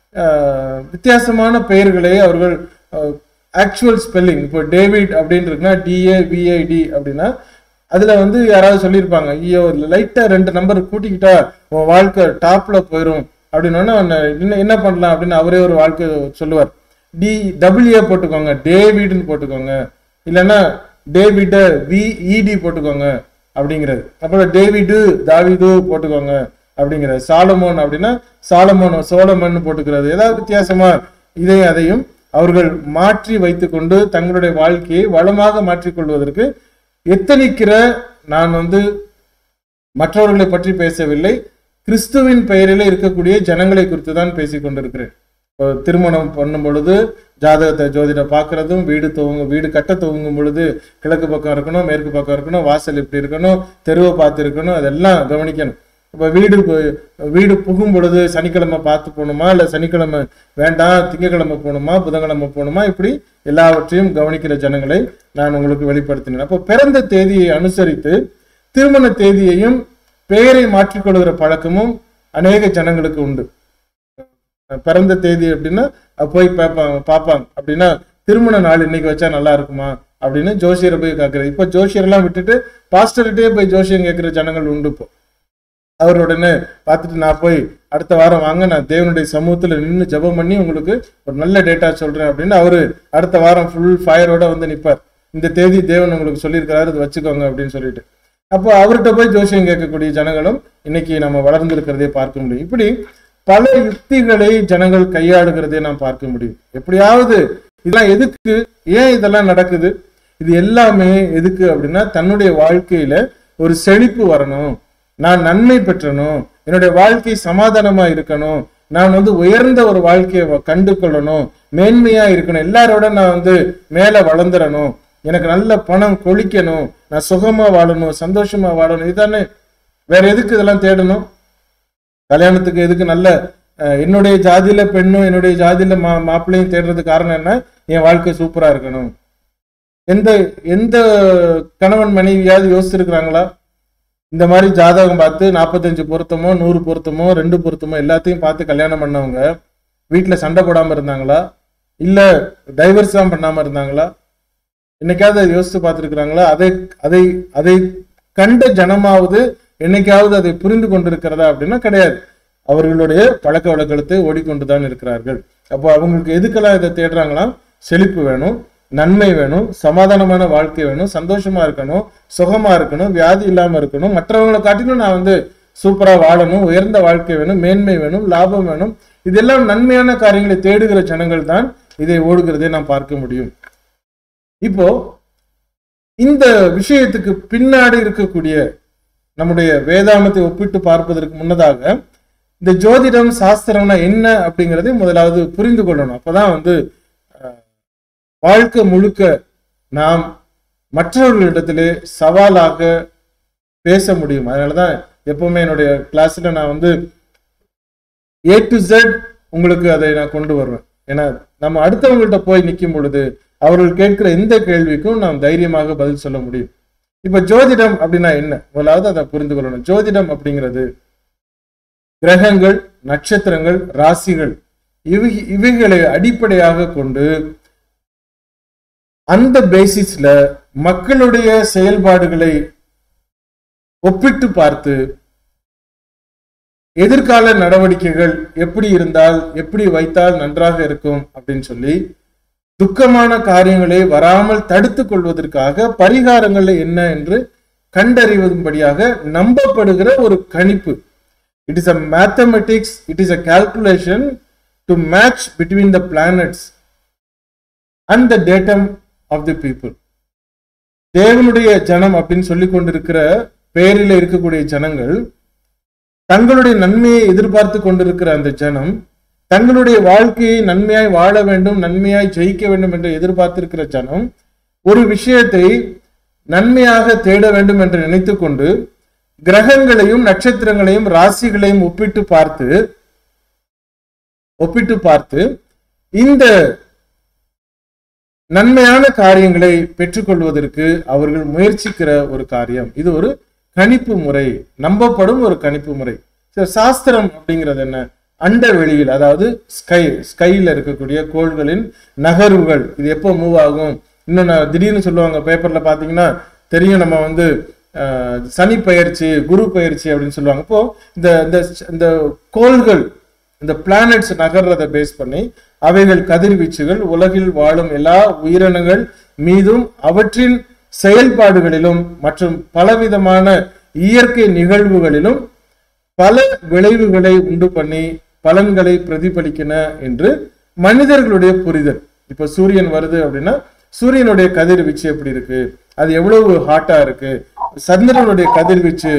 ஆஹ், வித்தியாசமான பெயர்களை அவர்கள் ஆக்சுவல் ஸ்பெல்லிங் இப்போ டேவிட் அப்படின்னு இருக்குன்னா டிஏ விஐடி அப்படின்னா அதுல வந்து யாராவது சொல்லியிருப்பாங்க ஐயோ லைட்டா ரெண்டு நம்பர் கூட்டிக்கிட்டா உன் வாழ்க்கை டாப்ல போயிடும் அப்படின்னா என்ன என்ன பண்ணலாம் அப்படின்னு அவரே ஒரு வாழ்க்கை சொல்லுவார் டி டபிள்யூஏ போட்டுக்கோங்க டேவிட்னு போட்டுக்கோங்க இல்லைன்னா டேவிட விஇடி போட்டுக்கோங்க அப்படிங்கிறது அப்புறம் டேவிடு தாவிது போட்டுக்கோங்க அப்படிங்கிறது சாலமோன் அப்படின்னா சாலமோன் சோலமன் போட்டுக்கிறது ஏதாவது வித்தியாசமா இதையும் அதையும் அவர்கள் மாற்றி வைத்துக்கொண்டு தங்களுடைய வாழ்க்கையை வளமாக மாற்றிக்கொள்வதற்கு எத்தனிக்கிற நான் வந்து மற்றவர்களை பற்றி பேசவில்லை கிறிஸ்துவின் பெயரிலே இருக்கக்கூடிய ஜனங்களை குறித்து தான் பேசிக் கொண்டிருக்கிறேன் இப்போ திருமணம் பண்ணும் பொழுது ஜாதகத்தை ஜோதிட பார்க்கறதும் வீடு துவங்க வீடு கட்ட துவங்கும் பொழுது கிழக்கு பக்கம் இருக்கணும் மேற்கு பக்கம் இருக்கணும் வாசல் இப்படி இருக்கணும் தெருவை பார்த்து இருக்கணும் அதெல்லாம் கவனிக்கணும் இப்போ வீடு பு- வீடு புகும் பொழுது சனிக்கிழமை பார்த்து போகணுமா இல்லை சனிக்கிழமை வேண்டாம் திங்கக்கிழமை போகணுமா புதன்கிழமை போகணுமா இப்படி எல்லாவற்றையும் கவனிக்கிற ஜனங்களை நான் உங்களுக்கு வெளிப்படுத்தினேன் அப்போ பிறந்த தேதியை அனுசரித்து திருமண தேதியையும் பெயரை மாற்றிக்கொள்கிற பழக்கமும் அநேக ஜனங்களுக்கு உண்டு பிறந்த தேதி அப்படின்னா அஹ் போய் பார்ப்பாங்க பார்ப்பாங்க அப்படின்னா திருமண நாள் இன்னைக்கு வச்சா நல்லா இருக்குமா அப்படின்னு ஜோசியரை போய் கேட்கறது இப்போ ஜோசியரெல்லாம் விட்டுட்டு பாஸ்டர்கிட்டே போய் ஜோசியம் கேட்கிற ஜனங்கள் உண்டு இப்போ அவர் உடனே பார்த்துட்டு நான் போய் அடுத்த வாரம் வாங்க நான் தேவனுடைய சமூகத்துல நின்று ஜெபம் பண்ணி உங்களுக்கு ஒரு நல்ல டேட்டா சொல்றேன் அப்படின்னு அவரு அடுத்த வாரம் ஃபுல் ஃபயரோட வந்து நிப்பார் இந்த தேதி தேவன் உங்களுக்கு சொல்லியிருக்கிறாரு இது வச்சுக்கோங்க அப்படின்னு சொல்லிட்டு அப்போ அவர்கிட்ட போய் ஜோசியம் கேட்கக்கூடிய ஜனங்களும் இன்னைக்கு நம்ம வளர்ந்திருக்கிறதே பார்க்க முடியும் இப்படி பல யுக்திகளை ஜனங்கள் கையாளுகிறதை நாம் பார்க்க முடியும் எப்படியாவது இதெல்லாம் எதுக்கு ஏன் இதெல்லாம் நடக்குது இது எல்லாமே எதுக்கு அப்படின்னா தன்னுடைய வாழ்க்கையில ஒரு செழிப்பு வரணும் நான் நன்மை பெற்றணும் என்னுடைய வாழ்க்கை சமாதானமா இருக்கணும் நான் வந்து உயர்ந்த ஒரு வாழ்க்கையை வ- கண்டு கொள்ளணும் மேன்மையா இருக்கணும் எல்லாரோட நான் வந்து மேல வளர்ந்துடணும் எனக்கு நல்ல பணம் கொளிக்கணும் நான் சுகமா வாழணும் சந்தோஷமா வாழணும் இதுதானே வேற எதுக்கு இதெல்லாம் தேடணும் கல்யாணத்துக்கு எதுக்கு நல்ல அஹ், என்னுடைய ஜாதியில பெண்ணும் என்னுடைய ஜாதியில மா மாப்பிள்ளையும் தேடுறது காரணம் என்ன என் வாழ்க்கை சூப்பரா இருக்கணும் எந்த எந்த கணவன் மனைவியாவது யோசிச்சிருக்கிறாங்களா இந்த மாதிரி ஜாதகம் பார்த்து நாற்பத்தஞ்சு பொருத்தமோ நூறு பொருத்தமோ ரெண்டு பொருத்தமோ எல்லாத்தையும் பார்த்து கல்யாணம் பண்ணவங்க வீட்டுல சண்டை போடாம இருந்தாங்களா இல்ல டைவர்ஸ் தான் பண்ணாம இருந்தாங்களா என்னைக்காவது அதை யோசித்து பார்த்திருக்கிறாங்களா அதை அதை அதை கண்ட ஜனமாவது என்னைக்காவது அதை புரிந்து கொண்டிருக்கிறதா அப்படின்னா கிடையாது அவர்களுடைய பழக்க வழக்கத்தை ஓடிக்கொண்டுதான் இருக்கிறார்கள் அப்போ அவங்களுக்கு எதுக்கெல்லாம் இதை தேடுறாங்களாம் செழிப்பு வேணும் நன்மை வேணும் சமாதானமான வாழ்க்கை வேணும் சந்தோஷமா இருக்கணும் சுகமா இருக்கணும் வியாதி இல்லாம இருக்கணும் மற்றவங்களை காட்டிலும் நான் வந்து சூப்பரா வாழணும் உயர்ந்த வாழ்க்கை வேணும் மேன்மை வேணும் லாபம் வேணும் இதெல்லாம் நன்மையான காரியங்களை தேடுகிற ஜனங்கள் தான் இதை ஓடுகிறதை நாம் பார்க்க முடியும் இப்போ இந்த விஷயத்துக்கு பின்னாடி இருக்கக்கூடிய நம்முடைய வேதாமத்தை ஒப்பிட்டு பார்ப்பதற்கு முன்னதாக இந்த ஜோதிடம் சாஸ்திரம்னா என்ன அப்படிங்கறதை முதலாவது புரிந்து கொள்ளணும் அப்பதான் வந்து அஹ், வாழ்க்கை முழுக்க நாம் மற்றவர்களிடத்திலே சவாலாக பேச முடியும் அதனாலதான் எப்பவுமே என்னுடைய கிளாஸ்ல நான் வந்து ஏ டு Z உங்களுக்கு அதை நான் கொண்டு வருவேன் ஏன்னா நம்ம அடுத்தவங்கள்ட்ட போய் நிற்கும் பொழுது அவர்கள் கேட்கிற எந்த கேள்விக்கும் நாம் தைரியமாக பதில் சொல்ல முடியும் இப்ப ஜோதிடம் அப்படின்னா என்ன முதலாவது அதை புரிந்து கொள்ளணும் ஜோதிடம் அப்படிங்கிறது கிரகங்கள் நட்சத்திரங்கள் ராசிகள் இவை இவைகளை அடிப்படையாக கொண்டு அந்த பேசிஸ்ல மக்களுடைய செயல்பாடுகளை ஒப்பிட்டு பார்த்து எதிர்கால நடவடிக்கைகள் எப்படி இருந்தால் எப்படி வைத்தால் நன்றாக இருக்கும் அப்படின்னு சொல்லி துக்கமான காரியங்களை வராமல் தடுத்துக் கொள்வதற்காக பரிகாரங்கள் என்ன என்று கண்டறிவதும்படியாக நம்பப்படுகிற ஒரு கணிப்பு it is a mathematics it is a calculation to match between the planets and the datum of the people தேவனுடைய ஜனம் அப்படின்னு சொல்லி கொண்டிருக்கிற பெயரில் இருக்கக்கூடிய ஜனங்கள் தங்களுடைய நன்மையை எதிர்பார்த்து கொண்டிருக்கிற அந்த ஜனம் தங்களுடைய வாழ்க்கையை நன்மையாய் வாழ வேண்டும் நன்மையாய் ஜெயிக்க வேண்டும் என்று எதிர்பார்த்திருக்கிற ஜனம் ஒரு விஷயத்தை நன்மையாக தேட வேண்டும் என்று நினைத்துக் கொண்டு கிரகங்களையும் நட்சத்திரங்களையும் ராசிகளையும் ஒப்பிட்டு பார்த்து ஒப்பிட்டு பார்த்து இந்த நன்மையான காரியங்களை பெற்றுக்கொள்வதற்கு அவர்கள் முயற்சிக்கிற ஒரு காரியம் இது ஒரு கணிப்பு முறை நம்பப்படும் ஒரு கணிப்பு முறை சரி, சாஸ்திரம் அப்படிங்கிறது என்ன அண்ட வெளியில் அதாவது ஸ்கை ஸ்கைல இருக்கக்கூடிய கோள்களின் நகர்வுகள் இது எப்போ மூவ் ஆகும் இன்னும் நான் திடீர்னு சொல்லுவாங்க பேப்பர்ல பாத்தீங்கன்னா தெரியும் நம்ம வந்து அஹ், சனி பயிற்சி குரு பயிற்சி அப்படின்னு சொல்லுவாங்க இப்போ இந்த இந்த- இந்த கோள்கள் இந்த பிளானட்ஸ் நகர்றதை பேஸ் பண்ணி அவைகள் கதிர்வீச்சுகள் உலகில் வாழும் எல்லா உயிரினங்கள் மீதும் அவற்றின் செயல்பாடுகளிலும் மற்றும் பலவிதமான இயற்கை நிகழ்வுகளிலும் பல விளைவுகளை உண்டு பண்ணி பலன்களை பிரதிபலிக்கின என்று மனிதர்களுடைய புரிதல் இப்ப சூரியன் வருது அப்படின்னா சூரியனுடைய கதிர்வீச்சு எப்படி இருக்கு அது எவ்வளவு ஹாட்டா இருக்கு சந்திரனுடைய கதிர்வீச்சு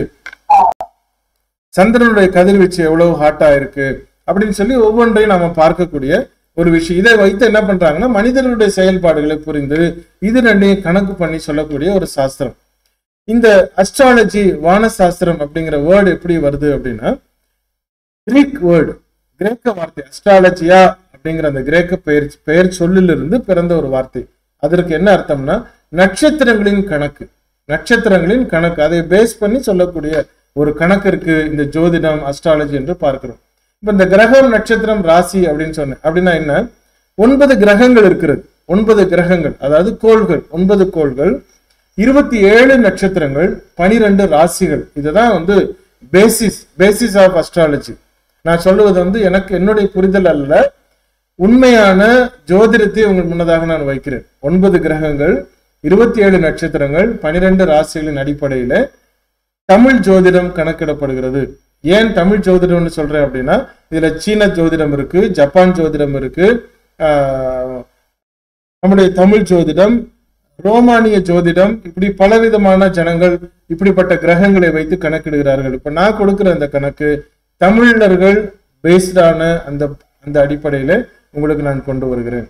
சந்திரனுடைய கதிர்வீச்சு எவ்வளவு ஹாட்டா இருக்கு அப்படின்னு சொல்லி ஒவ்வொன்றையும் நாம பார்க்கக்கூடிய ஒரு விஷயம் இதை வைத்து என்ன பண்றாங்கன்னா மனிதர்களுடைய செயல்பாடுகளை புரிந்து இது ரெண்டையும் கணக்கு பண்ணி சொல்லக்கூடிய ஒரு சாஸ்திரம் இந்த அஸ்ட்ராலஜி வானசாஸ்திரம் அப்படிங்கிற வேர்டு எப்படி வருது அப்படின்னா கிரீக் வேர்டு கிரேக்க வார்த்தை அஸ்ட்ராலஜியா அப்படிங்கிற அந்த கிரேக்க பெயர் பெயர் சொல்லிலிருந்து பிறந்த ஒரு வார்த்தை அதற்கு என்ன அர்த்தம்னா நட்சத்திரங்களின் கணக்கு நட்சத்திரங்களின் கணக்கு அதை பேஸ் பண்ணி சொல்லக்கூடிய ஒரு கணக்கு இருக்கு இந்த ஜோதிடம் அஸ்ட்ராலஜி என்று பார்க்கிறோம் இப்ப இந்த கிரகம் நட்சத்திரம் ராசி அப்படின்னு சொன்னேன் அப்படின்னா என்ன ஒன்பது கிரகங்கள் இருக்கிறது ஒன்பது கிரகங்கள் அதாவது கோள்கள் ஒன்பது கோள்கள் இருபத்தி ஏழு நட்சத்திரங்கள் பனிரெண்டு ராசிகள் இதுதான் வந்து பேசிஸ் பேசிஸ் ஆஃப் அஸ்ட்ராலஜி நான் சொல்லுவது வந்து எனக்கு என்னுடைய புரிதல் அல்ல உண்மையான ஜோதிடத்தை உங்கள் முன்னதாக நான் வைக்கிறேன் ஒன்பது கிரகங்கள் இருபத்தி ஏழு நட்சத்திரங்கள் பனிரெண்டு ராசிகளின் அடிப்படையில தமிழ் ஜோதிடம் கணக்கிடப்படுகிறது ஏன் தமிழ் ஜோதிடம்னு சொல்றேன் அப்படின்னா இதுல சீன ஜோதிடம் இருக்கு ஜப்பான் ஜோதிடம் இருக்கு ஆஹ், நம்முடைய தமிழ் ஜோதிடம் ரோமானிய ஜோதிடம் இப்படி பலவிதமான ஜனங்கள் இப்படிப்பட்ட கிரகங்களை வைத்து கணக்கிடுகிறார்கள் இப்ப நான் கொடுக்கிற அந்த கணக்கு தமிழர்கள் பேஸ்டான அந்த அந்த அடிப்படையில உங்களுக்கு நான் கொண்டு வருகிறேன்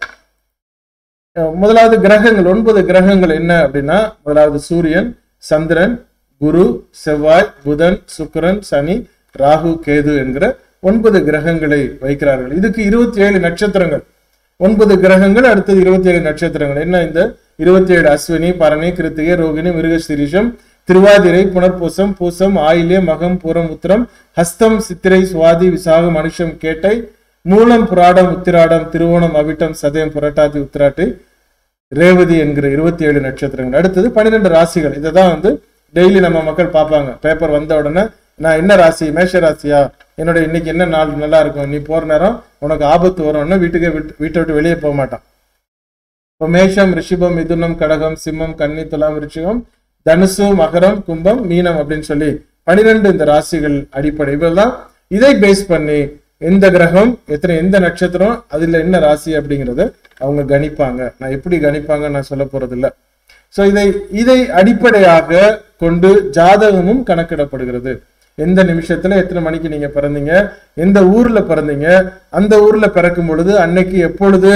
அஹ் முதலாவது கிரகங்கள் ஒன்பது கிரகங்கள் என்ன அப்படின்னா முதலாவது சூரியன் சந்திரன் குரு செவ்வாய் புதன் சுக்கிரன் சனி ராகு கேது என்கிற ஒன்பது கிரகங்களை வைக்கிறார்கள் இதுக்கு இருபத்தி ஏழு நட்சத்திரங்கள் ஒன்பது கிரகங்கள் அடுத்தது இருபத்தி ஏழு நட்சத்திரங்கள் என்ன இந்த இருபத்தி ஏழு அஸ்வினி பரணி கிருத்திகை ரோகிணி மிருகசிரிஷம் திருவாதிரை புனர்பூசம் பூசம் ஆயிலே மகம் பூரம் உத்திரம் ஹஸ்தம் சித்திரை சுவாதி விசாகம் மனுஷம் கேட்டை மூலம் புராடம் உத்திராடம் திருவோணம் அவிட்டம் சதயம் புரட்டாதி உத்திராட்டை ரேவதி என்கிற இருபத்தி ஏழு நட்சத்திரங்கள் அடுத்தது பன்னிரெண்டு ராசிகள் இதை தான் வந்து டெய்லி நம்ம மக்கள் பார்ப்பாங்க பேப்பர் வந்த உடனே நான் என்ன ராசி மேஷ ராசியா என்னோட இன்னைக்கு என்ன நாள் நல்லா இருக்கும் நீ போற நேரம் உனக்கு ஆபத்து வரும்னு வீட்டுக்கே விட்டு வீட்டை விட்டு வெளியே போக மாட்டான் இப்போ மேஷம் ரிஷிபம் மிதுனம் கடகம் சிம்மம் கன்னி துலாம் ரிஷிபம் தனுசு மகரம் கும்பம் மீனம் அப்படின்னு சொல்லி பனிரெண்டு இந்த ராசிகள் அடிப்படை இவெல்லாம் இதை பேஸ் பண்ணி எந்த கிரகம் எத்தனை எந்த நட்சத்திரம் அதுல என்ன ராசி அப்படிங்கறத அவங்க கணிப்பாங்க நான் எப்படி கணிப்பாங்க நான் சொல்ல போறது இல்ல சோ இதை இதை அடிப்படையாக கொண்டு ஜாதகமும் கணக்கிடப்படுகிறது எந்த நிமிஷத்துல எத்தனை மணிக்கு நீங்க பிறந்தீங்க எந்த ஊர்ல பிறந்தீங்க அந்த ஊர்ல பிறக்கும் பொழுது அன்னைக்கு எப்பொழுது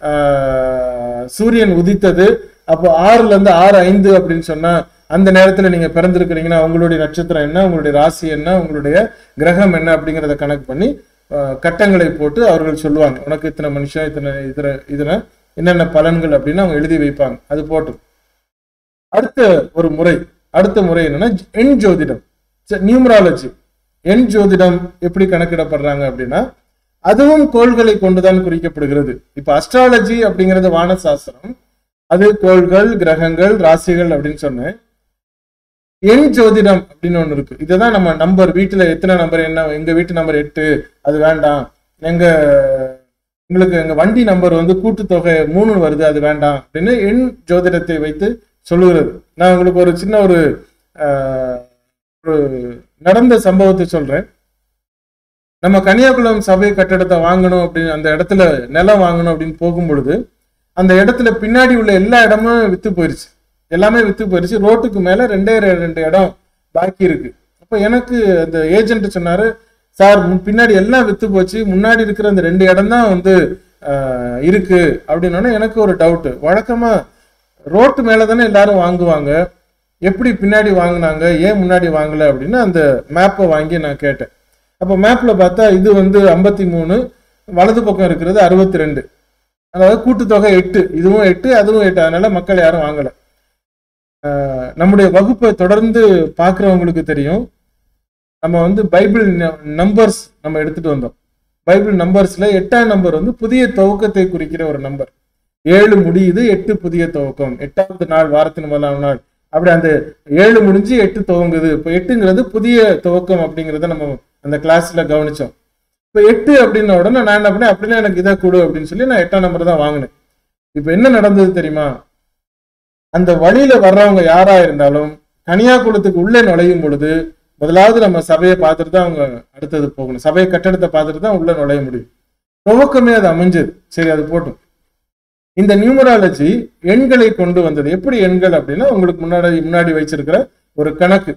ஆஹ், சூரியன் உதித்தது அப்போ ஆறுல இருந்து ஆறு ஐந்து அப்படின்னு சொன்னா அந்த நேரத்துல நீங்க பிறந்திருக்கிறீங்கன்னா உங்களுடைய நட்சத்திரம் என்ன உங்களுடைய ராசி என்ன உங்களுடைய கிரகம் என்ன அப்படிங்கறத கணக்கு பண்ணி ஆஹ், கட்டங்களை போட்டு அவர்கள் சொல்லுவாங்க உனக்கு இத்தனை மனுஷன் இத்தனை இத்தனை இதுல என்னென்ன பலன்கள் அப்படின்னு அவங்க எழுதி வைப்பாங்க அது போட்டும் அடுத்த ஒரு முறை அடுத்த முறை என்னன்னா எண் ஜோதிடம் நியூமராலஜி எண் ஜோதிடம் எப்படி கணக்கிடப்படுறாங்க அப்படின்னா அதுவும் கோள்களை கொண்டுதான் குறிக்கப்படுகிறது இப்ப அஸ்ட்ராலஜி அப்படிங்கிறது வானசாஸ்திரம் அது கோள்கள் கிரகங்கள் ராசிகள் அப்படின்னு சொன்னேன் எண் ஜோதிடம் அப்படின்னு ஒண்ணு இருக்கு இதுதான் நம்ம நம்பர் வீட்டுல எத்தனை நம்பர் என்ன எங்க வீட்டு நம்பர் எட்டு அது வேண்டாம் எங்க உங்களுக்கு எங்க வண்டி நம்பர் வந்து கூட்டுத்தொகை மூணு வருது அது வேண்டாம் அப்படின்னு எண் ஜோதிடத்தை வைத்து சொல்லுகிறது நான் உங்களுக்கு ஒரு சின்ன ஒரு ஆஹ், ஒரு நடந்த சம்பவத்தை சொல்றேன் நம்ம கன்னியாகுளம் சபை கட்டடத்தை வாங்கணும் அப்படின்னு அந்த இடத்துல நிலம் வாங்கணும் அப்படின்னு போகும் பொழுது அந்த இடத்துல பின்னாடி உள்ள எல்லா இடமும் வித்து போயிருச்சு எல்லாமே வித்து போயிருச்சு ரோட்டுக்கு மேல ரெண்டே ரெ- ரெண்டு இடம் பாக்கி இருக்கு அப்ப எனக்கு அந்த ஏஜென்ட் சொன்னாரு சார் முன் பின்னாடி எல்லாம் வித்து போச்சு முன்னாடி இருக்கிற அந்த ரெண்டு இடம் தான் வந்து ஆஹ், இருக்கு அப்படின்னோடனே எனக்கு ஒரு டவுட் வழக்கமா ரோட்டு மேல தானே எல்லாரும் வாங்குவாங்க எப்படி பின்னாடி வாங்குனாங்க ஏன் முன்னாடி வாங்கல அப்படின்னு அந்த மேப்பை வாங்கி நான் கேட்டேன் அப்போ மேப்ல பார்த்தா இது வந்து ஐம்பத்தி மூணு வலது பக்கம் இருக்கிறது அறுபத்தி ரெண்டு அதாவது கூட்டுத்தொகை எட்டு இதுவும் எட்டு அதுவும் எட்டு அதனால மக்கள் யாரும் வாங்கல ஆஹ் நம்முடைய வகுப்பை தொடர்ந்து பார்க்குறவங்களுக்கு தெரியும் நம்ம வந்து பைபிள் நம்பர்ஸ் நம்ம எடுத்துட்டு வந்தோம் பைபிள் நம்பர்ஸ்ல எட்டாம் நம்பர் வந்து புதிய துவக்கத்தை குறிக்கிற ஒரு நம்பர் ஏழு முடியுது எட்டு புதிய துவக்கம் எட்டாவது நாள் வாரத்தின் முதலாம் நாள் அப்படி அந்த ஏழு முடிஞ்சு எட்டு துவங்குது இப்போ எட்டுங்கிறது புதிய துவக்கம் அப்படிங்கிறத நம்ம அந்த கிளாஸ்ல கவனிச்சோம் இப்போ எட்டு அப்படின்ன உடனே நான் என்ன பண்ணேன் அப்படின்னா எனக்கு இதை கொடு அப்படின்னு சொல்லி நான் எட்டாம் நம்பர் தான் வாங்கினேன் இப்போ என்ன நடந்தது தெரியுமா அந்த வழியில வர்றவங்க யாரா இருந்தாலும் கன்னியாகுளத்துக்கு உள்ளே நுழையும் பொழுது முதலாவது நம்ம சபையை பார்த்துட்டு தான் அவங்க அடுத்தது போகணும் சபை கட்டடத்தை பார்த்துட்டு தான் உள்ள நுழைய முடியும் துவக்கமே அது அமைஞ்சது சரி அது போட்டும் இந்த நியூமராலஜி எண்களை கொண்டு வந்தது எப்படி எண்கள் அப்படின்னா உங்களுக்கு முன்னாடி முன்னாடி வச்சிருக்கிற ஒரு கணக்கு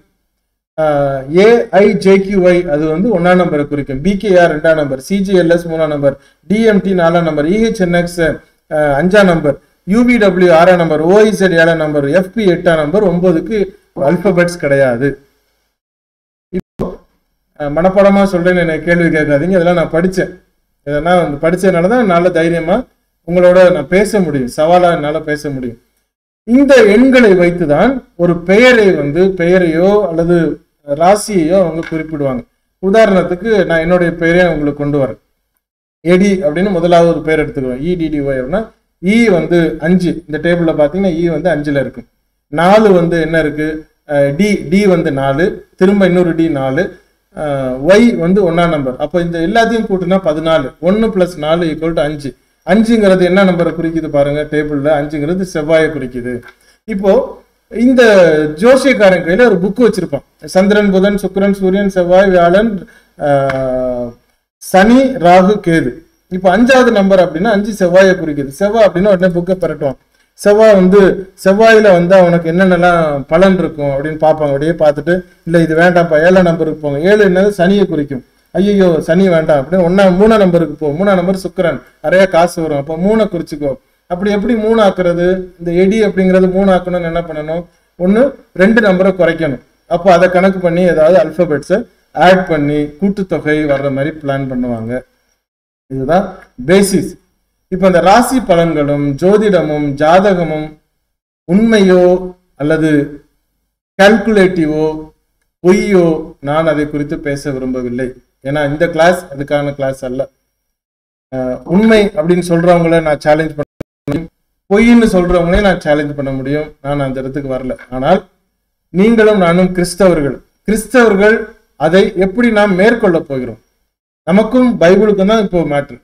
ஏஐஜேக்யூஐ அது வந்து ஒன்னாம் நம்பரை குறிக்கும் பிகேஆர் ரெண்டாம் நம்பர் சிஜிஎல்எஸ் மூணாம் நம்பர் டிஎம்டி நாலாம் நம்பர் இஹெச்என்எக்ஸ் அஞ்சாம் நம்பர் யூபிடபிள்யூ ஆறாம் நம்பர் ஓஇசட் ஏழாம் நம்பர் எஃப்பி எட்டாம் நம்பர் ஒன்பதுக்கு அல்பபெட்ஸ் கிடையாது இப்போ அஹ், மனப்பாடமா சொல்றேன்னு என்னை கேள்வி கேட்காதீங்க இதெல்லாம் நான் படிச்சேன் இதெல்லாம் வந்து படிச்சதுனால தான் நல்ல தைரியமா உங்களோட நான் பேச முடியும் சவாலா என்னால பேச முடியும் இந்த எண்களை வைத்துதான் ஒரு பெயரை வந்து பெயரையோ அல்லது ராசியையோ அவங்க குறிப்பிடுவாங்க உதாரணத்துக்கு நான் என்னுடைய பெயரை உங்களுக்கு கொண்டு வரேன் எடி அப்படின்னு முதலாவது ஒரு பேர் எடுத்துக்குவேன் இடிடிஒய் அப்படின்னா இ வந்து அஞ்சு இந்த டேபிள்ல பாத்தீங்கன்னா இ வந்து அஞ்சுல இருக்கு நாலு வந்து என்ன இருக்கு டி டி வந்து நாலு திரும்ப இன்னொரு டி நாலு ஒய் வந்து ஒன்னாம் நம்பர் அப்போ இந்த எல்லாத்தையும் கூட்டினா பதினாலு ஒன்று பிளஸ் நாலு ஈக்குவல் டு அஞ்சு அஞ்சுங்கிறது என்ன நம்பரை குறிக்குது பாருங்க டேபிள்ல அஞ்சுங்கிறது செவ்வாயை குறிக்குது இப்போ இந்த ஜோசியக்காரன் கையில ஒரு புக் வச்சிருப்பான் சந்திரன் புதன் சுக்கிரன் சூரியன் செவ்வாய் வியாழன் ஆஹ், சனி ராகு கேது இப்போ அஞ்சாவது நம்பர் அப்படின்னா அஞ்சு செவ்வாயை குறிக்குது செவ்வாய் அப்படின்னா உடனே புக்கை பெறட்டுவான் செவ்வாய் வந்து செவ்வாயில வந்து அவனுக்கு என்னென்னலாம் பலன் இருக்கும் அப்படின்னு பார்ப்பாங்க அப்படியே பார்த்துட்டு இல்லை இது வேண்டாம்ப்பா ஏழாம் நம்பருக்கு போங்க ஏழு என்னது சனியை குறிக்கும் ஐயோ சனி வேண்டாம் அப்படின்னு ஒன்னா மூணாம் நம்பருக்கு போ மூணாம் நம்பர் சுக்கிரன் நிறைய காசு வரும் அப்போ மூணை குறிச்சுக்கோ அப்படி எப்படி மூணு ஆக்குறது இந்த எடி அப்படிங்கிறது மூணு ஆக்கணும்னு என்ன பண்ணணும் ஒன்று ரெண்டு நம்பரை குறைக்கணும் அப்போ அதை கணக்கு பண்ணி ஏதாவது அல்பபெட்ஸை ஆட் பண்ணி கூட்டுத்தொகை வர்ற மாதிரி பிளான் பண்ணுவாங்க இதுதான் பேசிஸ் இப்போ இந்த ராசி பலன்களும் ஜோதிடமும் ஜாதகமும் உண்மையோ அல்லது கால்குலேட்டிவோ பொய்யோ நான் அதை குறித்து பேச விரும்பவில்லை ஏன்னா இந்த கிளாஸ் அதுக்கான கிளாஸ் அல்ல அஹ் உண்மை அப்படின்னு சொல்றவங்கள நான் சேலஞ்ச் பண்ண பொய்ன்னு சொல்றவங்களையும் நான் சேலஞ்ச் பண்ண முடியும் நான் அந்த இடத்துக்கு வரல ஆனால் நீங்களும் நானும் கிறிஸ்தவர்கள் கிறிஸ்தவர்கள் அதை எப்படி நாம் மேற்கொள்ள போகிறோம் நமக்கும் பைபிளுக்கும் தான் இப்போ மேட்ரு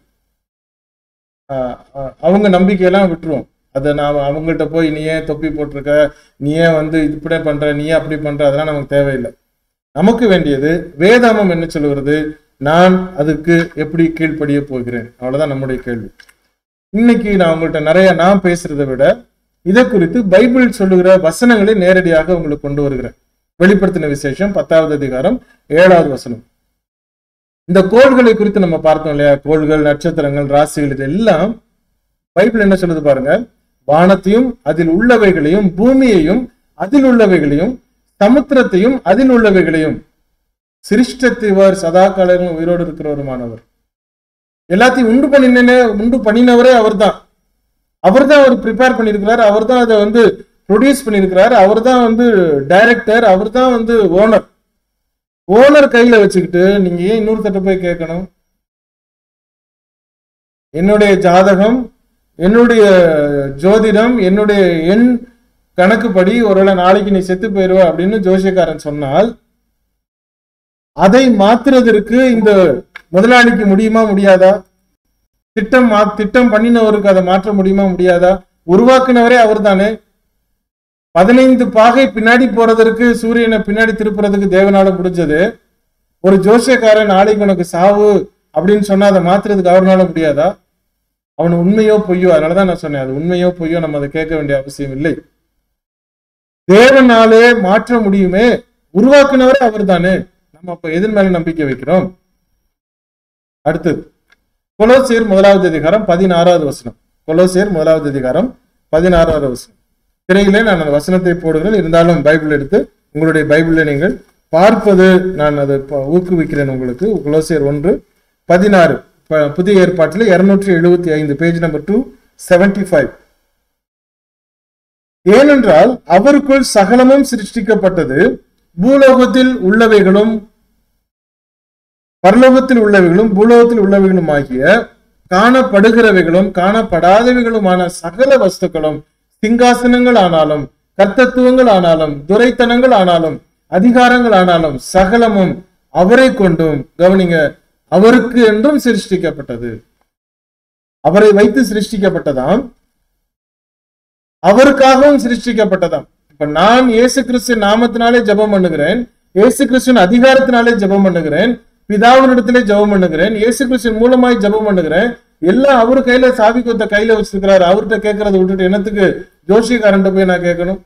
அவங்க நம்பிக்கையெல்லாம் விட்டுருவோம் அதை நாம் அவங்கள்ட்ட போய் நீ ஏன் தொப்பி போட்டிருக்க நீ ஏன் வந்து இப்படி பண்ற நீ ஏன் அப்படி பண்ற அதெல்லாம் நமக்கு தேவையில்லை நமக்கு வேண்டியது வேதாமம் என்ன சொல்லுகிறது நான் அதுக்கு எப்படி கீழ்ப்படிய போகிறேன் அவ்வளவுதான் நம்முடைய கேள்வி இன்னைக்கு நான் உங்கள்கிட்ட நிறைய நான் பேசுறதை விட இதை குறித்து பைபிள் சொல்லுகிற வசனங்களை நேரடியாக உங்களுக்கு கொண்டு வருகிறேன் வெளிப்படுத்தின விசேஷம் பத்தாவது அதிகாரம் ஏழாவது வசனம் இந்த கோள்களை குறித்து நம்ம பார்த்தோம் இல்லையா கோள்கள் நட்சத்திரங்கள் ராசிகள் இது எல்லாம் பைபிள் என்ன சொல்லுது பாருங்க வானத்தையும் அதில் உள்ளவைகளையும் பூமியையும் அதில் உள்ளவைகளையும் சமுத்திரத்தையும் அதில் உள்ளவைகளையும் சிருஷ்டத்திவர் சதா காலம் உயிரோடு இருக்கிறவருமானவர் எல்லாத்தையும் உண்டு பண்ணின உண்டு பண்ணினவரே அவர்தான் அவர் தான் அவர் ப்ரிப்பேர் பண்ணியிருக்கிறார் அவர் தான் அதை வந்து ப்ரொடியூஸ் பண்ணியிருக்கிறார் அவர் தான் வந்து டைரக்டர் அவர் தான் வந்து ஓனர் ஓனர் கையில வச்சுக்கிட்டு நீங்க ஏன் இன்னொருத்தட்ட போய் கேட்கணும் என்னுடைய ஜாதகம் என்னுடைய ஜோதிடம் என்னுடைய எண் கணக்குப்படி ஒருவேளை நாளைக்கு நீ செத்து போயிருவ அப்படின்னு ஜோசியக்காரன் சொன்னால் அதை மாத்துறதற்கு இந்த முதலாளிக்கு முடியுமா முடியாதா திட்டம் மா திட்டம் பண்ணினவருக்கு அதை மாற்ற முடியுமா முடியாதா உருவாக்குனவரே அவர் தானே பதினைந்து பாகை பின்னாடி போறதற்கு சூரியனை பின்னாடி திருப்புறதுக்கு தேவனால முடிஞ்சது ஒரு ஜோசியக்காரன் நாளைக்கு உனக்கு சாவு அப்படின்னு சொன்னா அதை மாத்துறதுக்கு அவர்னால முடியாதா அவன் உண்மையோ பொய்யோ அதனாலதான் நான் சொன்னேன் அது உண்மையோ பொய்யோ நம்ம அதை கேட்க வேண்டிய அவசியம் இல்லை தேவனாலே மாற்ற முடியுமே உருவாக்குனவரே அவர் தானே நம்ம அப்ப எதன் மேல நம்பிக்கை வைக்கிறோம் அடுத்தது கொலோசியர் முதலாவது அதிகாரம் பதினாறாவது வசனம் கொலோசியர் முதலாவது அதிகாரம் பதினாறாவது வசனம் திரையிலே நான் அந்த வசனத்தை போடுகிறேன் இருந்தாலும் பைபிள் எடுத்து உங்களுடைய பைபிளை நீங்கள் பார்ப்பது நான் அதை ப- ஊக்குவிக்கிறேன் உங்களுக்கு கொலோசியர் ஒன்று பதினாறு ப- புதிய ஏற்பாட்டில் இருநூற்றி எழுபத்தி ஐந்து page number two seventy five ஏனென்றால் அவருக்குள் சகலமும் சிருஷ்டிக்கப்பட்டது பூலோகத்தில் உள்ளவைகளும் பரலோகத்தில் உள்ளவைகளும் பூலோகத்தில் உள்ளவைகளும் ஆகிய காணப்படுகிறவைகளும் காணப்படாதவைகளுமான சகல வஸ்துக்களும் சிங்காசனங்கள் ஆனாலும் கர்த்தத்துவங்கள் ஆனாலும் துரைத்தனங்கள் ஆனாலும் அதிகாரங்கள் ஆனாலும் சகலமும் அவரை கொண்டும் கவனிங்க அவருக்கு என்றும் சிருஷ்டிக்கப்பட்டது அவரை வைத்து சிருஷ்டிக்கப்பட்டதாம் அவருக்காகவும் சிருஷ்டிக்கப்பட்டதாம் இப்ப நான் இயேசு கிறிஸ்து நாமத்தினாலே ஜெபம் பண்ணுகிறேன் இயேசு கிறிஸ்துவின் அதிகாரத்தினாலே ஜெபம் பண்ணுகிறேன் பிதாவினிடத்திலே ஜெபம் பண்ணுகிறேன் இயேசு கிறிஸ்துவின் மூலமாய் ஜெபம் பண்ணுகிறேன் எல்லாம் அவரு கையில சாவி கொத்த கையில வச்சிருக்கிறாரு அவர்கிட்ட கேட்கறத விட்டுட்டு என்னத்துக்கு ஜோஷியக்காரன்ட்ட போய் நான் கேட்கணும்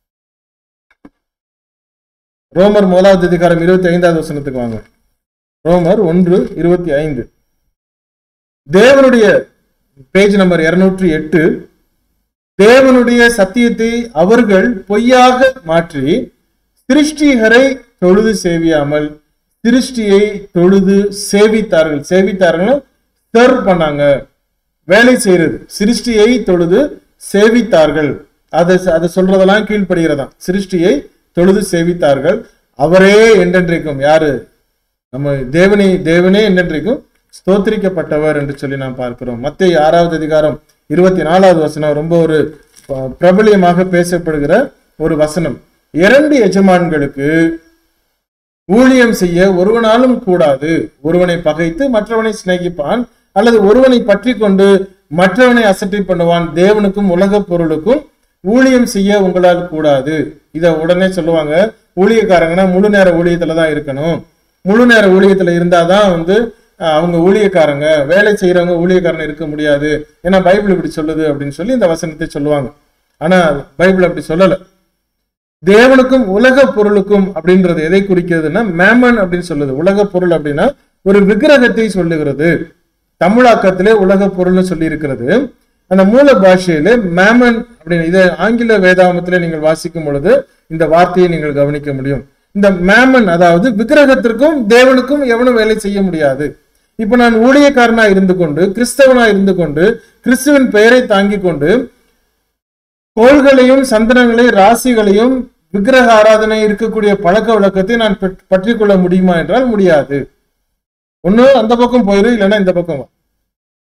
ரோமர் முதலாவது அதிகாரம் இருபத்தி ஐந்தாவது வசனத்துக்கு வாங்க ரோமர் ஒன்று இருபத்தி ஐந்து தேவனுடைய பேஜ் நம்பர் இருநூற்றி எட்டு தேவனுடைய சத்தியத்தை அவர்கள் பொய்யாக மாற்றி சிருஷ்டிகரை தொழுது சேவியாமல் சிருஷ்டியை தொழுது சேவித்தார்கள் சேவித்தார்கள் சர்வ் பண்ணாங்க வேலை செய்யறது சிருஷ்டியை தொழுது சேவித்தார்கள் அதை அதை சொல்றதெல்லாம் கீழ்ப்படுகிறதாம் சிருஷ்டியை தொழுது சேவித்தார்கள் அவரே என்றென்றைக்கும் யாரு நம்ம தேவனே தேவனே என்றென்றைக்கும் ஸ்தோத்திரிக்கப்பட்டவர் என்று சொல்லி நாம் பார்க்கிறோம் மத்திய ஆறாவது அதிகாரம் இருபத்தி நாலாவது வசனம் ரொம்ப ஒரு அஹ், பிரபலியமாக பேசப்படுகிற ஒரு வசனம் இரண்டு எஜமான்களுக்கு ஊழியம் செய்ய ஒருவனாலும் கூடாது ஒருவனை பகைத்து மற்றவனை சிநேகிப்பான் அல்லது ஒருவனை பற்றி கொண்டு மற்றவனை அசட்டை பண்ணுவான் தேவனுக்கும் உலக பொருளுக்கும் ஊழியம் செய்ய உங்களால் கூடாது இத உடனே சொல்லுவாங்க ஊழியக்காரங்கன்னா முழு நேர ஊழியத்துல தான் இருக்கணும் முழு நேர ஊழியத்துல இருந்தாதான் வந்து அஹ், அவங்க ஊழியக்காரங்க வேலை செய்யறவங்க ஊழியக்காரன் இருக்க முடியாது ஏன்னா பைபிள் இப்படி சொல்லுது அப்படின்னு சொல்லி இந்த வசனத்தை சொல்லுவாங்க ஆனா பைபிள் அப்படி சொல்லல தேவனுக்கும் உலக பொருளுக்கும் அப்படின்றது எதை குறிக்கிறதுன்னா மேமன் அப்படின்னு சொல்லுது உலக பொருள் அப்படின்னா ஒரு விக்கிரகத்தை சொல்லுகிறது தமிழாக்கத்திலே உலக பொருள்னு சொல்லி இருக்கிறது அந்த மூல பாஷையிலே மேமன் அப்படின்னு இதை ஆங்கில வேதாமத்திலே நீங்கள் வாசிக்கும் பொழுது இந்த வார்த்தையை நீங்கள் கவனிக்க முடியும் இந்த மேமன் அதாவது விக்கிரகத்திற்கும் தேவனுக்கும் எவனும் வேலை செய்ய முடியாது இப்ப நான் ஊழியக்காரனா இருந்து கொண்டு கிறிஸ்தவனா இருந்து கொண்டு கிறிஸ்துவின் பெயரை தாங்கிக் கொண்டு கோள்களையும் சந்திரங்களையும் ராசிகளையும் விக்கிரக ஆராதனை இருக்கக்கூடிய பழக்க வழக்கத்தை நான் பற்- பற்றிக் கொள்ள முடியுமா என்றால் முடியாது ஒண்ணு அந்த பக்கம் போயிரு இல்லைன்னா இந்த பக்கம் வா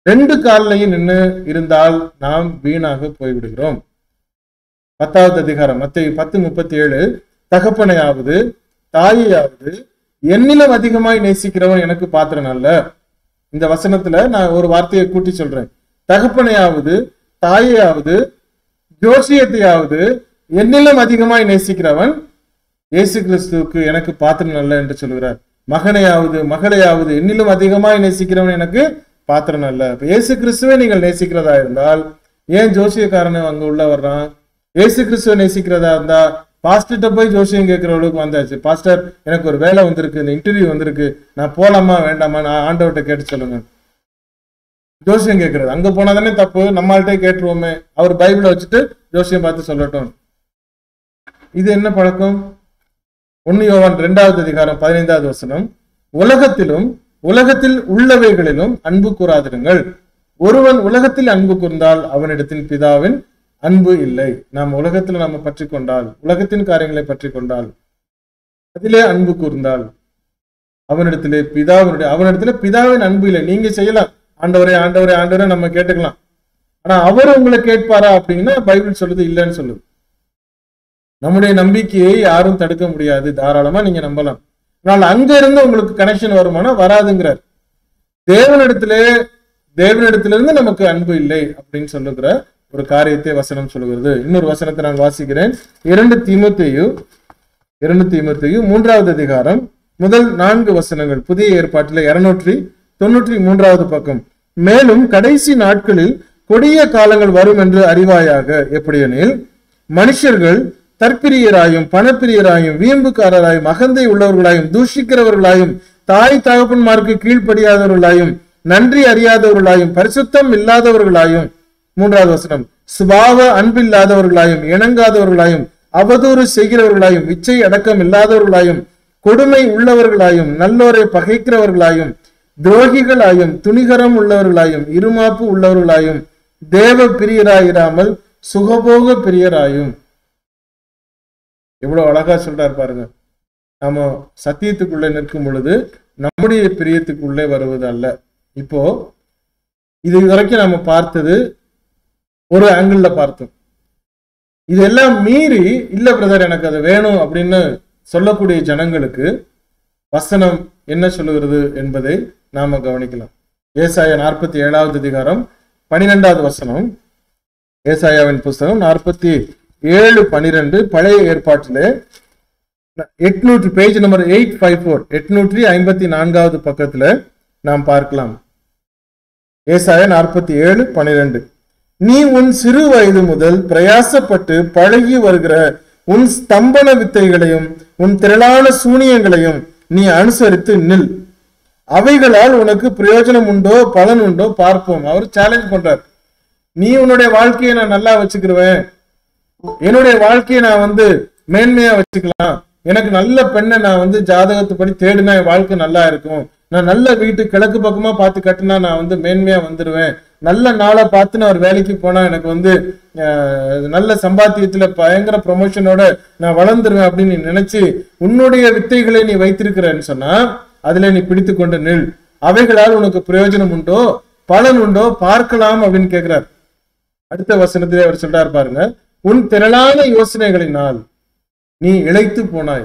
ரெண்டு கால்லையும் நின்று இருந்தால் நாம் வீணாக போய்விடுகிறோம் பத்தாவது அதிகாரம் மத்திய பத்து முப்பத்தி ஏழு தகப்பனையாவது தாயையாவது என்னிலும் அதிகமாய் நேசிக்கிறவன் எனக்கு பாத்திரம் அல்ல இந்த வசனத்துல நான் ஒரு வார்த்தையை கூட்டி சொல்றேன் தகப்பனையாவது தாயையாவது ஜோசியத்தையாவது என்னிலும் அதிகமாய் நேசிக்கிறவன் இயேசு கிறிஸ்துவுக்கு எனக்கு பாத்திரம் அல்ல என்று சொல்கிறார் மகனையாவது மகளையாவது என்னிலும் அதிகமாய் நேசிக்கிறவன் எனக்கு பாத்திரம் அல்ல இப்ப இயேசு கிறிஸ்துவை நீங்கள் நேசிக்கிறதா இருந்தால் ஏன் ஜோசியக்காரன் அங்க உள்ள வர்றான் இயேசு கிறிஸ்துவை நேசிக்கிறதா இருந்தா பாஸ்டர்கிட்ட போய் ஜோசியம் கேட்கிறவளுக்கு வந்தாச்சு பாஸ்டர் எனக்கு ஒரு வேலை வந்திருக்கு இந்த இன்டர்வியூ வந்திருக்கு நான் போலாமா வேண்டாமா நான் ஆண்டவர்கிட்ட கேட்டு சொல்லுங்க ஜோசியம் கேட்கறது அங்க போனா தானே தப்பு நம்மள்கிட்ட கேட்டுருவோமே அவர் பைபிளை வச்சுட்டு ஜோசியம் பார்த்து சொல்லட்டும் இது என்ன பழக்கம் ஒன்னு யோவான் இரண்டாவது அதிகாரம் பதினைந்தாவது வசனம் உலகத்திலும் உலகத்தில் உள்ளவைகளிலும் அன்பு கூறாதிருங்கள் ஒருவன் உலகத்தில் அன்பு கூர்ந்தால் அவனிடத்தின் பிதாவின் அன்பு இல்லை நாம் உலகத்துல நாம பற்றி கொண்டால் உலகத்தின் காரியங்களை பற்றி கொண்டால் அதிலே அன்பு கூர்ந்தால் அவனிடத்திலே பிதாவினுடைய அவனிடத்துல பிதாவின் அன்பு இல்லை நீங்க செய்யலாம் ஆண்டவரே ஆண்டவரே ஆண்டவரே நம்ம கேட்டுக்கலாம் ஆனா அவர் உங்களை கேட்பாரா அப்படின்னா பைபிள் சொல்லுது இல்லைன்னு சொல்லுது நம்முடைய நம்பிக்கையை யாரும் தடுக்க முடியாது தாராளமா நீங்க நம்பலாம் ஆனால் அங்க இருந்து உங்களுக்கு கனெக்ஷன் வருமானா வராதுங்கிறார் தேவனிடத்திலே தேவனிடத்திலிருந்து நமக்கு அன்பு இல்லை அப்படின்னு சொல்லுகிற ஒரு காரியத்தை வசனம் சொல்லுகிறது இன்னொரு வசனத்தை நான் வாசிக்கிறேன் இரண்டு தீமத்தையும் இரண்டு தீமத்தையும் மூன்றாவது அதிகாரம் முதல் நான்கு வசனங்கள் புதிய ஏற்பாட்டில் இருநூற்றி தொன்னூற்றி மூன்றாவது பக்கம் மேலும் கடைசி நாட்களில் கொடிய காலங்கள் வரும் என்று அறிவாயாக எப்படியெனில் மனுஷர்கள் தற்பிரியராயும் பணப்பிரியராயும் வீம்புக்காரராயும் அகந்தை உள்ளவர்களாயும் தூஷிக்கிறவர்களாயும் தாய் தகப்பன்மார்க்கு கீழ்ப்படியாதவர்களாயும் நன்றி அறியாதவர்களாயும் பரிசுத்தம் இல்லாதவர்களாயும் மூன்றாவது வசனம் சுபாவ அன்பில்லாதவர்களாயும் இணங்காதவர்களாயும் அவதூறு செய்கிறவர்களாயும் இச்சை அடக்கம் இல்லாதவர்களாயும் கொடுமை உள்ளவர்களாயும் நல்லோரை பகைக்கிறவர்களாயும் துரோகிகளாயும் துணிகரம் உள்ளவர்களாயும் இருமாப்பு உள்ளவர்களாயும் தேவ பிரியராயிராமல் சுகபோக பிரியராயும் எவ்வளவு அழகா சொல்றாரு பாருங்க நாம சத்தியத்துக்குள்ளே நிற்கும் பொழுது நம்முடைய பிரியத்துக்குள்ளே வருவது அல்ல இப்போ இது வரைக்கும் நம்ம பார்த்தது ஒரு ஆங்கிள் பார்த்தோம் இதெல்லாம் மீறி இல்ல பிரதர் எனக்கு அது வேணும் அப்படின்னு சொல்லக்கூடிய ஜனங்களுக்கு வசனம் என்ன சொல்லுகிறது என்பதை நாம கவனிக்கலாம் ஏசாயா நாற்பத்தி ஏழாவது அதிகாரம் பனிரெண்டாவது வசனம் ஏசாயாவின் புஸ்தகம் நாற்பத்தி ஏழு பனிரெண்டு பழைய ஏற்பாட்டிலே எட்நூற்றி page number eight five four எட்நூற்றி ஐம்பத்தி நான்காவது பக்கத்துல நாம் பார்க்கலாம் ஏசாயா நாற்பத்தி ஏழு பனிரெண்டு நீ உன் சிறு வயது முதல் பிரயாசப்பட்டு பழகி வருகிற உன் ஸ்தம்பன வித்தைகளையும் உன் திரளான சூனியங்களையும் நீ அனுசரித்து நில் அவைகளால் உனக்கு பிரயோஜனம் உண்டோ பலன் உண்டோ பார்ப்போம் அவர் சேலஞ்ச் பண்றார் நீ உன்னுடைய வாழ்க்கையை நான் நல்லா வச்சுக்கிருவேன் என்னுடைய வாழ்க்கையை நான் வந்து மேன்மையா வச்சுக்கலாம் எனக்கு நல்ல பெண்ணை நான் வந்து ஜாதகத்துப்படி தேடினா என் வாழ்க்கை நல்லா இருக்கும் நான் நல்ல வீட்டு கிழக்கு பக்கமா பார்த்து கட்டினா நான் வந்து மேன்மையா வந்துடுவேன் நல்ல நாளை பார்த்து நான் ஒரு வேலைக்கு போனா எனக்கு வந்து அஹ், நல்ல சம்பாத்தியத்துல பயங்கர ப்ரொமோஷனோட நான் வளர்ந்துருவேன் அப்படின்னு நீ நினைச்சு உன்னுடைய வித்தைகளை நீ வைத்திருக்கிறேன்னு சொன்னா அதுல நீ பிடித்து கொண்டு நில் அவைகளால் உனக்கு பிரயோஜனம் உண்டோ பலன் உண்டோ பார்க்கலாம் அப்படின்னு கேக்குறார் அடுத்த வசனத்திலே அவர் சொல்றார் பாருங்க உன் திரளான யோசனைகளினால் நீ இழைத்து போனாய்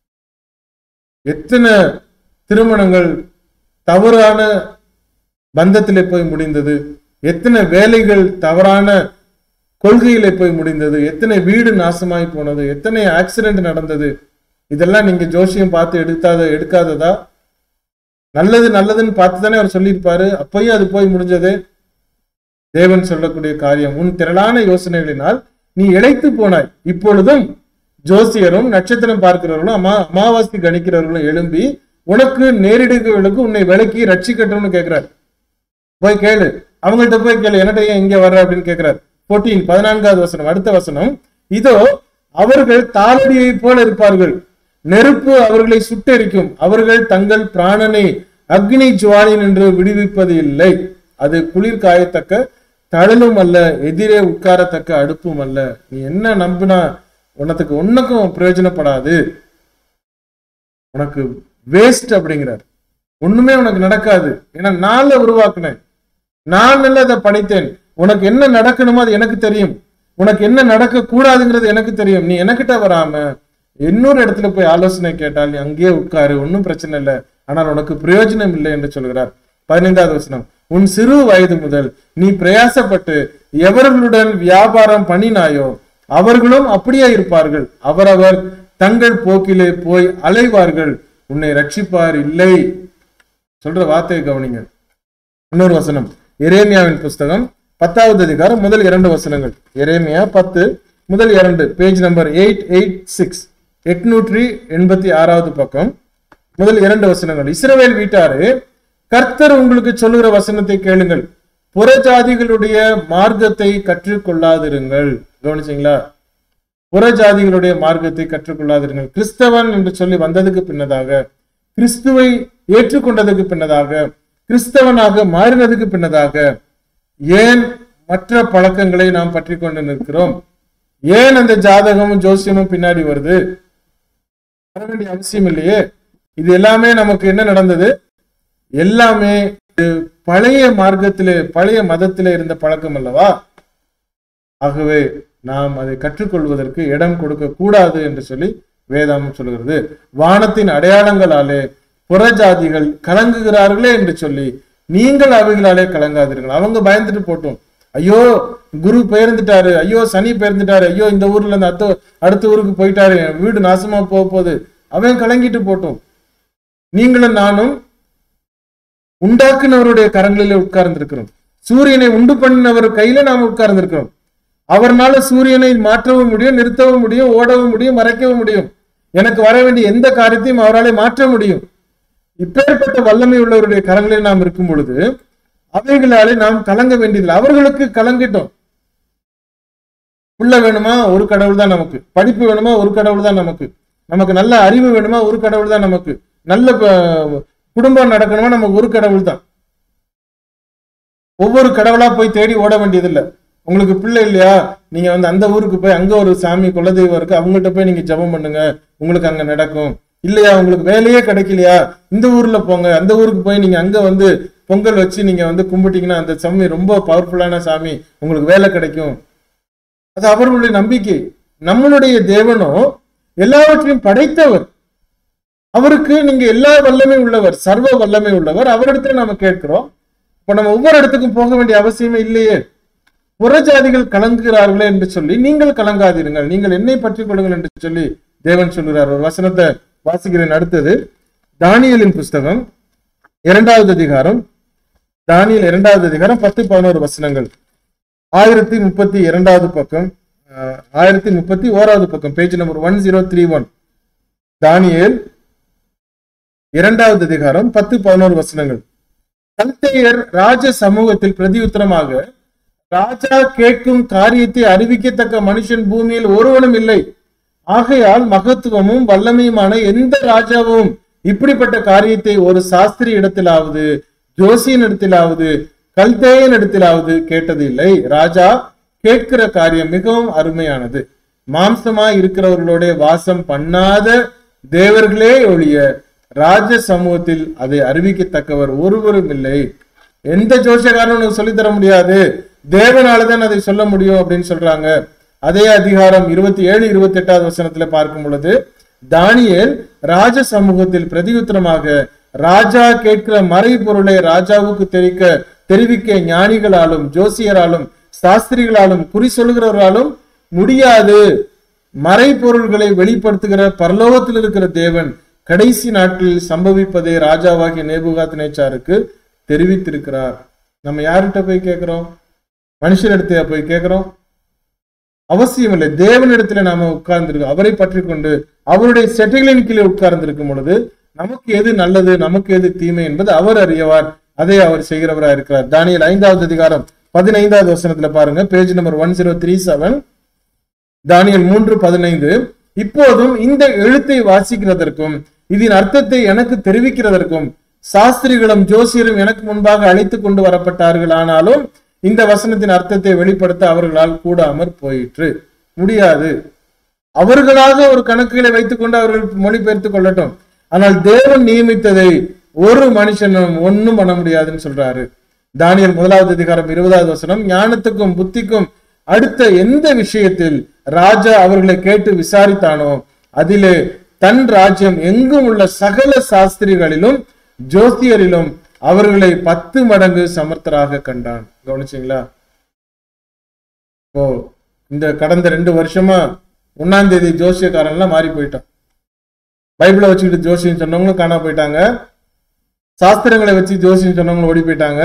எத்தனை திருமணங்கள் தவறான பந்தத்திலே போய் முடிந்தது எத்தனை வேலைகள் தவறான கொள்கையிலே போய் முடிந்தது எத்தனை வீடு நாசமாய் போனது எத்தனை ஆக்சிடென்ட் நடந்தது இதெல்லாம் நீங்க ஜோசியம் பார்த்து எடுக்காத எடுக்காததா நல்லது நல்லதுன்னு பார்த்து தானே அவர் சொல்லியிருப்பாரு அப்பயும் அது போய் முடிஞ்சது தேவன் சொல்லக்கூடிய காரியம் உன் திரளான யோசனைகளினால் நீ இழைத்து போனாய் இப்பொழுதும் ஜோசியரும் நட்சத்திரம் பார்க்கிறவர்களும் அமா அமாவாசை கணிக்கிறவர்களும் எழும்பி உனக்கு நேரிடுகளுக்கு உன்னை விலக்கி ரட்சிக்கட்டும்னு கேட்கிறார் போய் கேளு அவங்கள்ட்ட போய் கேளு என்னட்ட ஏன் இங்க வர்ற அப்படின்னு கேட்கிறார் போட்டீன் பதினான்காவது வசனம் அடுத்த வசனம் இதோ அவர்கள் தாளடியை போல இருப்பார்கள் நெருப்பு அவர்களை சுட்டெரிக்கும் அவர்கள் தங்கள் பிராணனை அக்னி ஜுவாலி நின்று விடுவிப்பது இல்லை அது குளிர் காயத்தக்க தழலும் அல்ல எதிரே உட்காரத்தக்க அடுப்பும் அல்ல நீ என்ன நம்பினா உனக்கு ஒன்னுக்கும் பிரயோஜனப்படாது உனக்கு வேஸ்ட் அப்படிங்கிறார் ஒண்ணுமே உனக்கு நடக்காது ஏன்னா நாளை உருவாக்குனேன் நான் அல்ல அதை படைத்தேன் உனக்கு என்ன நடக்கணுமோ அது எனக்கு தெரியும் உனக்கு என்ன நடக்க கூடாதுங்கிறது எனக்கு தெரியும் நீ எனக்கிட்ட வராம இன்னொரு இடத்துல போய் ஆலோசனை கேட்டால் நீ அங்கேயே உட்காரு ஒன்றும் பிரச்சனை இல்லை ஆனால் உனக்கு பிரயோஜனம் இல்லை என்று சொல்கிறார் பதினைந்தாவது வசனம் உன் சிறு வயது முதல் நீ பிரயாசப்பட்டு எவர்களுடன் வியாபாரம் பண்ணினாயோ அவர்களும் அப்படியே இருப்பார்கள் அவரவர் தங்கள் போக்கிலே போய் அலைவார்கள் உன்னை ரட்சிப்பார் இல்லை சொல்ற வார்த்தையை கவனிங்க இன்னொரு வசனம் எரேமியாவின் புஸ்தகம் பத்தாவது அதிகாரம் முதல் இரண்டு வசனங்கள் எரேமியா பத்து முதல் இரண்டு page number eight eight six எட்நூற்றி எண்பத்தி ஆறாவது பக்கம் முதல் இரண்டு வசனங்கள் இஸ்ரவேல் வீட்டாரே கர்த்தர் உங்களுக்கு சொல்லுகிற வசனத்தை கேளுங்கள் புறஜாதிகளுடைய மார்க்கத்தை கற்றுக்கொள்ளாதிருங்கள் கவனிச்சீங்களா புறஜாதிகளுடைய மார்க்கத்தை கற்றுக்கொள்ளாதிருங்கள் கிறிஸ்தவன் என்று சொல்லி வந்ததுக்கு பின்னதாக கிறிஸ்துவை ஏற்றுக்கொண்டதுக்கு பின்னதாக கிறிஸ்தவனாக மாறினதுக்கு பின்னதாக ஏன் மற்ற பழக்கங்களை நாம் பற்றி கொண்டு நிற்கிறோம் ஏன் அந்த ஜாதகமும் ஜோசியமும் பின்னாடி வருது வர வேண்டிய அவசியம் இல்லையே இது எல்லாமே நமக்கு என்ன நடந்தது எல்லாமே இது பழைய மார்க்கத்திலே பழைய மதத்திலே இருந்த பழக்கம் அல்லவா ஆகவே நாம் அதை கற்றுக்கொள்வதற்கு இடம் கொடுக்க கூடாது என்று சொல்லி வேதாமம் சொல்கிறது வானத்தின் அடையாளங்களாலே புறஜாதிகள் கலங்குகிறார்களே என்று சொல்லி நீங்கள் அவைகளாலே கலங்காதீர்கள் அவங்க பயந்துட்டு போட்டும் ஐயோ குரு பெயர்ந்துட்டாரு ஐயோ சனி பெயர்ந்துட்டாரு ஐயோ இந்த ஊர்ல இருந்து அடுத்த அடுத்த ஊருக்கு போயிட்டாரு என் வீடு நாசமா போக போகுது அவன் கலங்கிட்டு போட்டும் நீங்களும் நானும் உண்டாக்குனவருடைய கரங்களிலே உட்கார்ந்திருக்கிறோம் சூரியனை உண்டு பண்ணினவர் கையில நாம் உட்கார்ந்திருக்கிறோம் அவர்னால சூரியனை மாற்றவும் முடியும் நிறுத்தவும் முடியும் ஓடவும் முடியும் மறைக்கவும் முடியும் எனக்கு வர வேண்டிய எந்த காரியத்தையும் அவராலே மாற்ற முடியும் இப்பேற்பட்ட வல்லமை உள்ளவருடைய கரங்களில் நாம் இருக்கும் பொழுது அவைகளாலே நாம் கலங்க வேண்டியதில்லை அவர்களுக்கு கலங்கிட்டோம் புள்ள வேணுமா ஒரு கடவுள் தான் நமக்கு படிப்பு வேணுமா ஒரு கடவுள் தான் நமக்கு நமக்கு நல்ல அறிவு வேணுமா ஒரு கடவுள் தான் நமக்கு நல்ல ப- குடும்பம் நடக்கணுமா நமக்கு ஒரு கடவுள் தான் ஒவ்வொரு கடவுளா போய் தேடி ஓட வேண்டியதில்லை உங்களுக்கு பிள்ளை இல்லையா நீங்க வந்து அந்த ஊருக்கு போய் அங்க ஒரு சாமி குலதெய்வம் இருக்கு அவங்ககிட்ட போய் நீங்க ஜெபம் பண்ணுங்க உங்களுக்கு அங்க நடக்கும் இல்லையா உங்களுக்கு வேலையே கிடைக்கலையா இந்த ஊர்ல போங்க அந்த ஊருக்கு போய் நீங்க அங்க வந்து பொங்கல் வச்சு நீங்க வந்து கும்பிட்டீங்கன்னா அந்த சாமி ரொம்ப பவர்ஃபுல்லான சாமி உங்களுக்கு வேலை கிடைக்கும் அது அவர்களுடைய நம்பிக்கை நம்மளுடைய தேவனோ எல்லாவற்றையும் படைத்தவர் அவருக்கு நீங்க எல்லா வல்லமை உள்ளவர் சர்வ வல்லமை உள்ளவர் அவரிடத்துல நாம கேட்கிறோம் இப்ப நம்ம ஒவ்வொரு இடத்துக்கும் போக வேண்டிய அவசியமே இல்லையே புறஜாதிகள் கலங்குகிறார்களே என்று சொல்லி நீங்கள் கலங்காதீர்கள் நீங்கள் என்னை பற்றிக் கொள்ளுங்கள் என்று சொல்லி தேவன் சொல்கிறார் ஒரு வசனத்தை வாசிக்கிறேன் அடுத்தது தானியலின் புஸ்தகம் இரண்டாவது அதிகாரம் தானியல் இரண்டாவது அதிகாரம் பத்து பதினோரு வசனங்கள் ஆயிரத்தி முப்பத்தி இரண்டாவது பக்கம் அஹ், ஆயிரத்தி முப்பத்தி ஓராவது பக்கம் page number one zero three one தானியேல் இரண்டாவது அதிகாரம் பத்து பதினோரு வசனங்கள் கல்தேயர் ராஜ சமூகத்தில் பிரதியுத்தரமாக ராஜா கேட்கும் காரியத்தை அறிவிக்கத்தக்க மனுஷன் பூமியில் ஒருவனும் இல்லை ஆகையால் மகத்துவமும் வல்லமையுமான எந்த ராஜாவும் இப்படிப்பட்ட காரியத்தை ஒரு சாஸ்திரி இடத்திலாவது ஜோசியன் இடத்திலாவது கல்தேயன் இடத்திலாவது கேட்டது இல்லை ராஜா கேட்கிற காரியம் மிகவும் அருமையானது மாம்சமாய் இருக்கிறவர்களோட வாசம் பண்ணாத தேவர்களே ஒழிய ராஜ சமூகத்தில் அதை அறிவிக்கத்தக்கவர் ஒருவரும் இல்லை எந்த ஜோசியக்காரனும் உனக்கு சொல்லித் தர முடியாது தேவனாலதான் அதை சொல்ல முடியும் அப்படின்னு சொல்றாங்க அதே அதிகாரம் இருபத்தி ஏழு இருபத்தி எட்டாவது வசனத்துல பார்க்கும் பொழுது தானியேல் ராஜ சமூகத்தில் பிரதியுத்தரமாக ராஜா கேட்கிற மறைபொருளை ராஜாவுக்கு தெரிவிக்க தெரிவிக்க ஞானிகளாலும் ஜோசியராலும் சாஸ்திரிகளாலும் குறி சொல்லுகிறவர்களாலும் முடியாது மறைபொருள்களை வெளிப்படுத்துகிற பரலோகத்தில் இருக்கிற தேவன் கடைசி நாட்களில் சம்பவிப்பதை ராஜாவாகிய நேபுகாத் நேச்சாருக்கு தெரிவித்திருக்கிறார் நம்ம யார்கிட்ட போய் கேட்கிறோம் மனுஷனிடத்தையா போய் கேட்கிறோம் அவசியம் இல்லை தேவனிடத்துல நாம உட்கார்ந்திருக்கோம் அவரை பற்றி கொண்டு அவருடைய செட்டைகளின் கீழே உட்கார்ந்திருக்கும் பொழுது நமக்கு எது நல்லது நமக்கு எது தீமை என்பது அவர் அறியவார் அதை அவர் செய்கிறவராக இருக்கிறார் தானியல் ஐந்தாவது அதிகாரம் பதினைந்தாவது வசனத்துல பாருங்க page number one zero three seven தானியல் மூன்று பதினைந்து இப்போதும் இந்த எழுத்தை வாசிக்கிறதற்கும் இதன் அர்த்தத்தை எனக்கு தெரிவிக்கிறதற்கும் சாஸ்திரிகளும் ஜோசியரும் எனக்கு முன்பாக அழைத்து கொண்டு வரப்பட்டார்கள் ஆனாலும் இந்த வசனத்தின் அர்த்தத்தை வெளிப்படுத்த அவர்களால் கூடாமற் போயிற்று முடியாது அவர்களாக ஒரு கணக்குகளை வைத்துக் கொண்டு அவர்கள் மொழிபெயர்த்துக் கொள்ளட்டும் ஆனால் தேவன் நியமித்ததை ஒரு மனுஷனும் ஒண்ணும் பண்ண முடியாதுன்னு சொல்றாரு தானியல் முதலாவது அதிகாரம் இருபதாவது வசனம் ஞானத்துக்கும் புத்திக்கும் அடுத்த எந்த விஷயத்தில் ராஜா அவர்களை கேட்டு விசாரித்தானோ அதிலே தன் ராஜ்யம் எங்கும் உள்ள சகல சாஸ்திரிகளிலும் ஜோசியரிலும் அவர்களை பத்து மடங்கு சமர்த்தராக கண்டான் கவனிச்சிங்களா இப்போ இந்த கடந்த ரெண்டு வருஷமா ஒன்னாம் தேதி ஜோசியக்காரன் எல்லாம் மாறி போயிட்டான் பைபிளை வச்சுக்கிட்டு ஜோசியம் சொன்னவங்களும் காணா போயிட்டாங்க சாஸ்திரங்களை வச்சு ஜோசியம் சொன்னவங்களும் ஓடி போயிட்டாங்க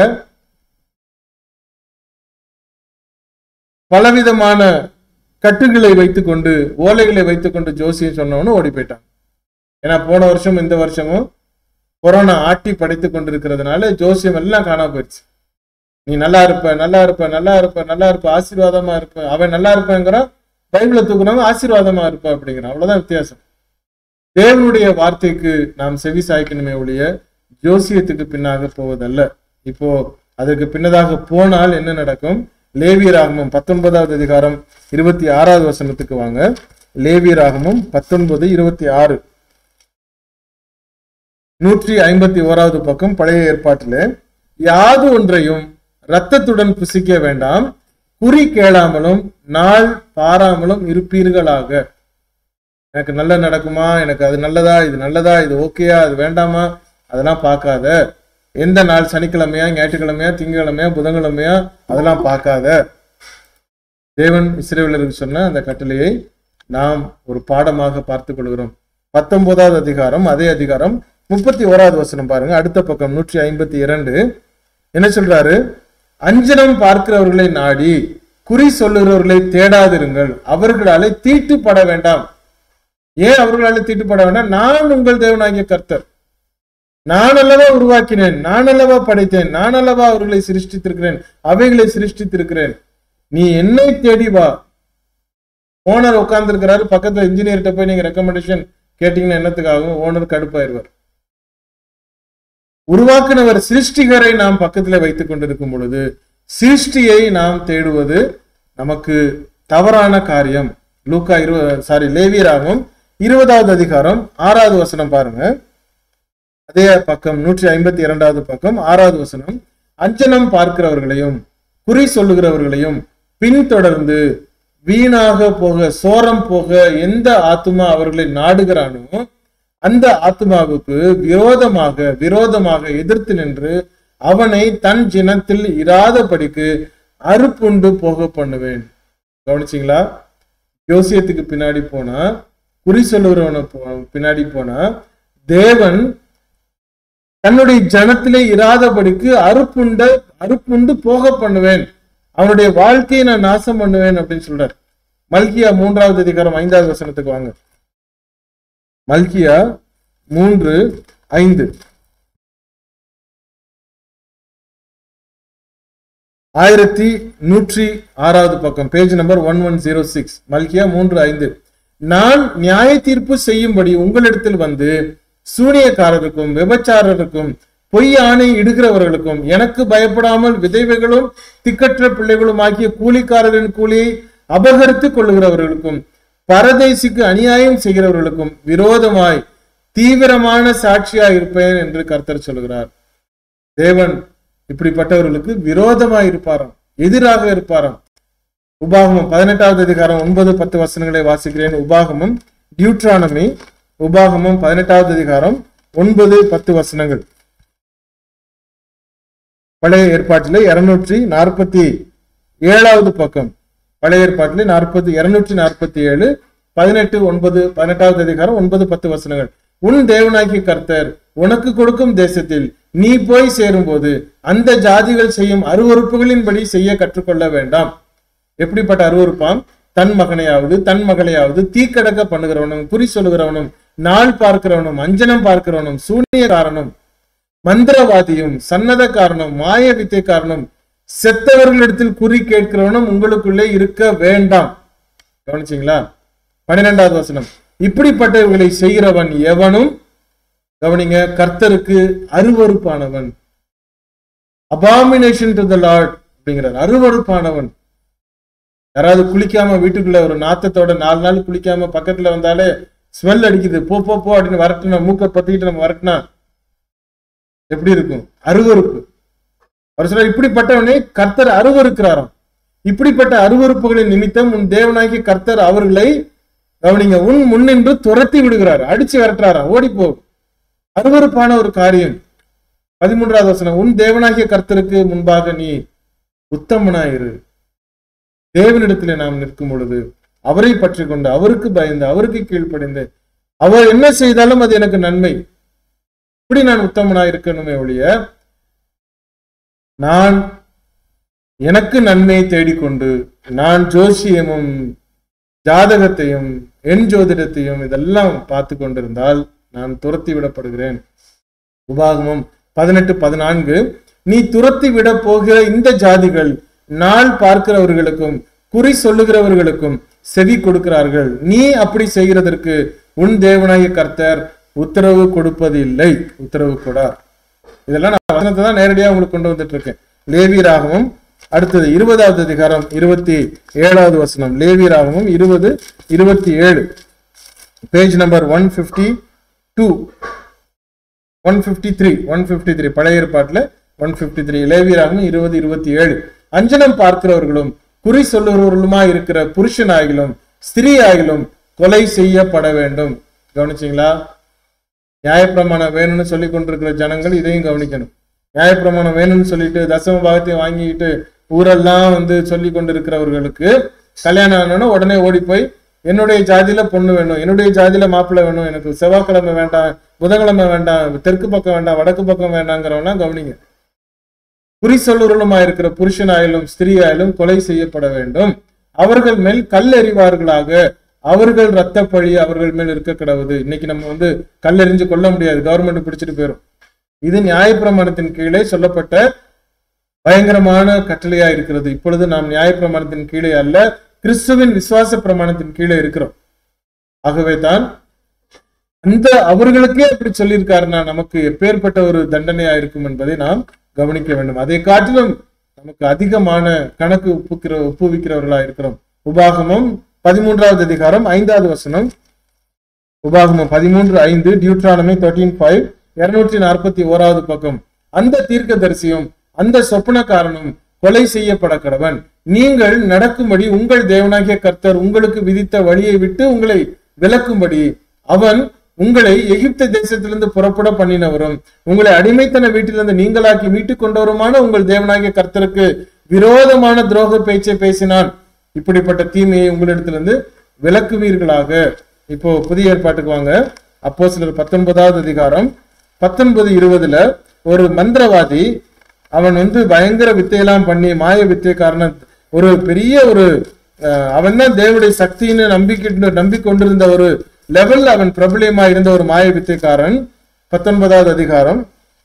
பலவிதமான கட்டுகளை வைத்துக்கொண்டு ஓலைகளை வைத்துக்கொண்டு ஜோசியம் சொன்னவனும் ஓடி போயிட்டான் ஏன்னா போன வருஷம் இந்த வருஷமும் கொரோனா ஆட்டி படைத்து கொண்டிருக்கிறதுனால ஜோசியம் எல்லாம் காணாம போயிடுச்சு நீ நல்லா இருப்ப நல்லா இருப்ப நல்லா இருப்ப நல்லா இருப்ப ஆசீர்வாதமா இருப்ப அவன் நல்லா இருப்பேங்கிறான் பைபிளை தூக்குனவன் ஆசீர்வாதமா இருப்ப அப்படிங்கிறான் அவ்வளவுதான் வித்தியாசம் தேவனுடைய வார்த்தைக்கு நாம் செவி சாய்க்கணுமே ஒழிய ஜோசியத்துக்கு பின்னாக போவதல்ல இப்போ அதற்கு பின்னதாக போனால் என்ன நடக்கும் லேவியராகமும் பத்தொன்பதாவது அதிகாரம் இருபத்தி ஆறாவது வசனத்துக்கு வாங்க லேவியராகமும் பத்தொன்பது இருபத்தி ஆறு நூற்றி ஐம்பத்தி ஓராவது பக்கம் பழைய ஏற்பாட்டிலே யாது ஒன்றையும் இரத்தத்துடன் புசிக்க வேண்டாம் குறி கேளாமலும் நாள் பாராமலும் இருப்பீர்களாக எனக்கு நல்ல நடக்குமா எனக்கு அது நல்லதா இது நல்லதா இது ஓகேயா அது வேண்டாமா அதெல்லாம் பார்க்காத எந்த நாள் சனிக்கிழமையா ஞாயிற்றுக்கிழமையா திங்கக்கிழமையா புதன்கிழமையா அதெல்லாம் பார்க்காத தேவன் இஸ்ரேலருக்கு சொன்ன அந்த கட்டளையை நாம் ஒரு பாடமாக பார்த்துக் கொள்கிறோம் பத்தொன்பதாவது அதிகாரம் அதே அதிகாரம் முப்பத்தி ஓராவது வசனம் பாருங்க அடுத்த பக்கம் நூற்றி ஐம்பத்தி இரண்டு என்ன சொல்றாரு அஞ்சனம் பார்க்கிறவர்களை நாடி குறி சொல்லுகிறவர்களை தேடாதிருங்கள் அவர்களாலே தீட்டுப்பட வேண்டாம் ஏன் அவர்களாலே தீட்டுப்பட வேண்டாம் நான் உங்கள் தேவனாகிய கர்த்தர் நான் அல்லவா உருவாக்கினேன் நான் அல்லவா படைத்தேன் நான் அல்லவா அவர்களை சிருஷ்டித்திருக்கிறேன் அவைகளை சிருஷ்டித்திருக்கிறேன் நீ என்னை தேடி வா ஓனர் உட்கார்ந்து இருக்கிறாரு பக்கத்துல இன்ஜினியர்கிட்ட போய் நீங்க ரெக்கமெண்டேஷன் கேட்டீங்கன்னா என்னத்துக்காகும் ஓனர் கடுப்பாயிருவார் உருவாக்குனவர் சிருஷ்டிகரை நாம் பக்கத்துல வைத்துக் கொண்டிருக்கும் பொழுது சிருஷ்டியை நாம் தேடுவது நமக்கு தவறான காரியம் லூக்கா இரு சாரி லேவியராகும் இருபதாவது அதிகாரம் ஆறாவது வசனம் பாருங்க அதே பக்கம் நூற்றி ஐம்பத்தி இரண்டாவது பக்கம் ஆறாவது வசனம் அஞ்சனம் பார்க்கிறவர்களையும் குறி சொல்லுகிறவர்களையும் பின்தொடர்ந்து வீணாக போக சோரம் போக எந்த ஆத்துமா அவர்களை நாடுகிறானோ அந்த ஆத்மாவுக்கு விரோதமாக விரோதமாக எதிர்த்து நின்று அவனை தன் ஜினத்தில் இராதபடிக்கு அறுப்புண்டு போக பண்ணுவேன் கவனிச்சிங்களா யோசியத்துக்கு பின்னாடி போனா குறி சொல்லுகிறவன போ- பின்னாடி போனா தேவன் தன்னுடைய ஜனத்திலே இராதபடிக்கு அறுப்புண்ட அறுப்புண்டு போக பண்ணுவேன் அவனுடைய வாழ்க்கையை நான் நாசம் பண்ணுவேன் அப்படின்னு சொல்றார் மல்கியா மூன்றாவது அதிகாரம் ஐந்தாவது வசனத்துக்கு வாங்க மல்கியா மூன்று ஐந்து ஆயிரத்தி நூற்றி ஆறாவது பக்கம் page number one one zero six மல்கியா மூன்று ஐந்து நான் நியாய தீர்ப்பு செய்யும்படி உங்களிடத்தில் வந்து சூனியக்காரருக்கும் விபச்சாரருக்கும் பொய் ஆணை இடுகிறவர்களுக்கும் எனக்கு பயப்படாமல் விதைவைகளும் திக்கற்ற பிள்ளைகளும் ஆகிய கூலிக்காரரின் கூலியை அபகரித்துக் கொள்ளுகிறவர்களுக்கும் பரதேசிக்கு அநியாயம் செய்கிறவர்களுக்கும் விரோதமாய் தீவிரமான சாட்சியா இருப்பேன் என்று கர்த்தர் சொல்கிறார் தேவன் இப்படிப்பட்டவர்களுக்கு விரோதமாய் இருப்பாராம் எதிராக இருப்பாராம் உபாகமம் பதினெட்டாவது அதிகாரம் ஒன்பது பத்து வசனங்களை வாசிக்கிறேன் உபாகமம் டியூட்ரானமி உபாகமம் பதினெட்டாவது அதிகாரம் ஒன்பது பத்து வசனங்கள் பழைய ஏற்பாட்டிலே இருநூற்றி நாற்பத்தி ஏழாவது பக்கம் பழைய ஏற்பாட்டிலே நாற்பத்தி இருநூற்றி நாற்பத்தி ஏழு பதினெட்டு ஒன்பது பதினெட்டாவது அதிகாரம் ஒன்பது பத்து வசனங்கள் உன் தேவனாகிய கர்த்தர் உனக்கு கொடுக்கும் தேசத்தில் நீ போய் சேரும்போது அந்த ஜாதிகள் செய்யும் அருவறுப்புகளின்படி செய்ய கற்றுக்கொள்ள வேண்டாம் எப்படிப்பட்ட அருவருப்பாம் தன் மகனையாவது தன் மகளையாவது தீக்கடக்க பண்ணுகிறவனும் குறி சொல்லுகிறவனும் நாள் பார்க்கிறவனும் அஞ்சனம் பார்க்கிறவனும் சூனியக்காரனும் மந்திரவாதியும் சன்னதக்காரனும் மாய வித்தைக்காரனும் செத்தவர்களிடத்தில் குறி கேட்கிறவனும் உங்களுக்குள்ளே இருக்க வேண்டாம் கவனிச்சிங்களா பன்னிரெண்டாவது வசனம் இப்படிப்பட்டவர்களை செய்கிறவன் எவனும் கவனிங்க கர்த்தருக்கு அருவருப்பானவன் அபாமினேஷன் டு த லார்ட் அப்படிங்கிறார் அருவருப்பானவன் யாராவது குளிக்காம வீட்டுக்குள்ள ஒரு நாத்தத்தோட நாலு நாள் குளிக்காம பக்கத்துல வந்தாலே ஸ்மெல் அடிக்குது போ போ போ அப்படின்னு வரட்டுனா மூக்க பத்திக்கிட்டு நம்ம வரட்டுனா எப்படி இருக்கும் அருவருப்பு அவர் சொல்றார் இப்படிப்பட்டவனை கர்த்தர் அருவருக்கிறாராம் இப்படிப்பட்ட அருவருப்புகளின் நிமித்தம் உன் தேவனாகிய கர்த்தர் அவர்களை கவனிங்க உன் முன்னின்று துரத்தி விடுகிறார் அடிச்சு விரட்டுறாராம் ஓடிப்போ அருவருப்பான ஒரு காரியம் பதிமூன்றாவது வசனம் உன் தேவனாகிய கர்த்தருக்கு முன்பாக நீ உத்தமனாயிரு தேவனிடத்திலே நாம் நிற்கும் பொழுது அவரை பற்றி கொண்டு அவருக்கு பயந்து அவருக்கு கீழ்ப்படிந்து அவர் என்ன செய்தாலும் அது எனக்கு நன்மை இப்படி நான் உத்தமனாய் இருக்கணுமே ஒழிய நான் எனக்கு நன்மையை தேடிக்கொண்டு நான் ஜோசியமும் ஜாதகத்தையும் என் ஜோதிடத்தையும் இதெல்லாம் பார்த்து கொண்டிருந்தால் நான் துரத்தி விடப்படுகிறேன் உபாகமம் பதினெட்டு பதினான்கு நீ துரத்தி விட போகிற இந்த ஜாதிகள் நாள் பார்க்கிறவர்களுக்கும் குறி சொல்லுகிறவர்களுக்கும் செவி கொடுக்கிறார்கள் நீ அப்படி செய்கிறதற்கு உன் தேவனாகிய கர்த்தர் உத்தரவு கொடுப்பது இல்லை உத்தரவு கொடார் இதெல்லாம் நான் வசனத்தை தான் நேரடியாக உங்களுக்கு கொண்டு வந்துட்டு இருக்கேன் லேவியராகவும் அடுத்தது இருபதாவது அதிகாரம் இருபத்தி ஏழாவது வசனம் லேவியராகவும் இருபது இருபத்தி ஏழு page number one fifty two one fifty three one fifty three பழைய ஏற்பாட்டில் ஒன் பிப்டி த்ரீ லேவியராகவும் இருபது இருபத்தி ஏழு அஞ்சனம் பார்க்கிறவர்களும் குறி சொல்லுகிறவர்களுமா இருக்கிற புருஷனாகிலும் ஸ்திரீயாகிலும் கொலை செய்யப்பட வேண்டும் கவனிச்சிங்களா நியாயப்பிரமாணம் வேணும்னு சொல்லி கொண்டிருக்கிற ஜனங்கள் இதையும் கவனிக்கணும் நியாயப்பிரமாணம் வேணும்னு சொல்லிட்டு தசம பாகத்தையும் வாங்கிக்கிட்டு ஊரெல்லாம் வந்து சொல்லி கொண்டிருக்கிறவர்களுக்கு கல்யாணம் ஆனோன்னா உடனே ஓடி போய் என்னுடைய ஜாதியில பொண்ணு வேணும் என்னுடைய ஜாதியில மாப்பிள்ளை வேணும் எனக்கு செவ்வாய்க்கிழமை வேண்டாம் புதன்கிழமை வேண்டாம் தெற்கு பக்கம் வேண்டாம் வடக்கு பக்கம் வேண்டாங்கிறவனா கவனிங்க குறி சொல்லுறலுமா இருக்கிற புருஷனாயிலும் ஸ்திரீயாயிலும் கொலை செய்யப்பட வேண்டும் அவர்கள் மேல் கல் எறிவார்களாக அவர்கள் ரத்த பழி அவர்கள் மேல் இருக்க கிடவுது இன்னைக்கு நம்ம வந்து கல்லெறிஞ்சு கொல்ல முடியாது கவர்மெண்ட் பிடிச்சிட்டு போயிடும் இது நியாயப்பிரமாணத்தின் கீழே சொல்லப்பட்ட பயங்கரமான கட்டளையா இருக்கிறது இப்பொழுது நாம் நியாயப்பிரமாணத்தின் கீழே அல்ல கிறிஸ்துவின் விசுவாச பிரமாணத்தின் கீழே இருக்கிறோம் ஆகவே தான் அந்த அவர்களுக்கே அப்படி சொல்லியிருக்காருன்னா நமக்கு எப்பேற்பட்ட ஒரு தண்டனையா இருக்கும் என்பதை நாம் கவனிக்க வேண்டும் அதை காட்டிலும் நமக்கு அதிகமான கணக்கு ஒப்புக்கிற ஒப்புவிக்கிறவர்களா இருக்கிறோம் உபாகமம் பதிமூன்றாவது அதிகாரம் ஐந்தாவது வசனம் உபாகமம் பதிமூன்று ஐந்து டியூட்ரானமி தேர்ட்டீன் ஃபைவ் இருநூற்றி நாற்பத்தி ஓராவது பக்கம் அந்த தீர்க்கதரிசியும் அந்த சொப்பனக்காரனும் கொலை செய்யப்பட கடவன் நீங்கள் நடக்கும்படி உங்கள் தேவனாகிய கர்த்தர் உங்களுக்கு விதித்த வழியை விட்டு உங்களை விலக்கும்படி அவன் உங்களை எகிப்து தேசத்திலிருந்து புறப்பட பண்ணினவரும் உங்களை அடிமைத்தன வீட்டிலிருந்து நீங்களாக்கி மீட்டுக் கொண்டவருமான உங்கள் தேவனாகிய கர்த்தருக்கு விரோதமான துரோக பேச்சை பேசினான் இப்படிப்பட்ட தீமையை உங்களிடத்திலிருந்து விலக்குவீர்களாக இப்போ புதிய ஏற்பாட்டுக்கு வாங்க அப்போ சிலர் பத்தொன்பதாவது அதிகாரம் பத்தொன்பது இருபதுல ஒரு மந்திரவாதி அவன் வந்து பயங்கர வித்தையெல்லாம் பண்ணி மாய வித்தைக்காரன ஒரு பெரிய ஒரு அவன் தான் தேவனுடைய சக்தின்னு நம்பிக்கிட்டு நம்பிக்கொண்டிருந்த ஒரு லெவல்ல அவன் பிரபலியமா இருந்த ஒரு மாய வித்தைக்காரன் பத்தொன்பதாவது அதிகாரம்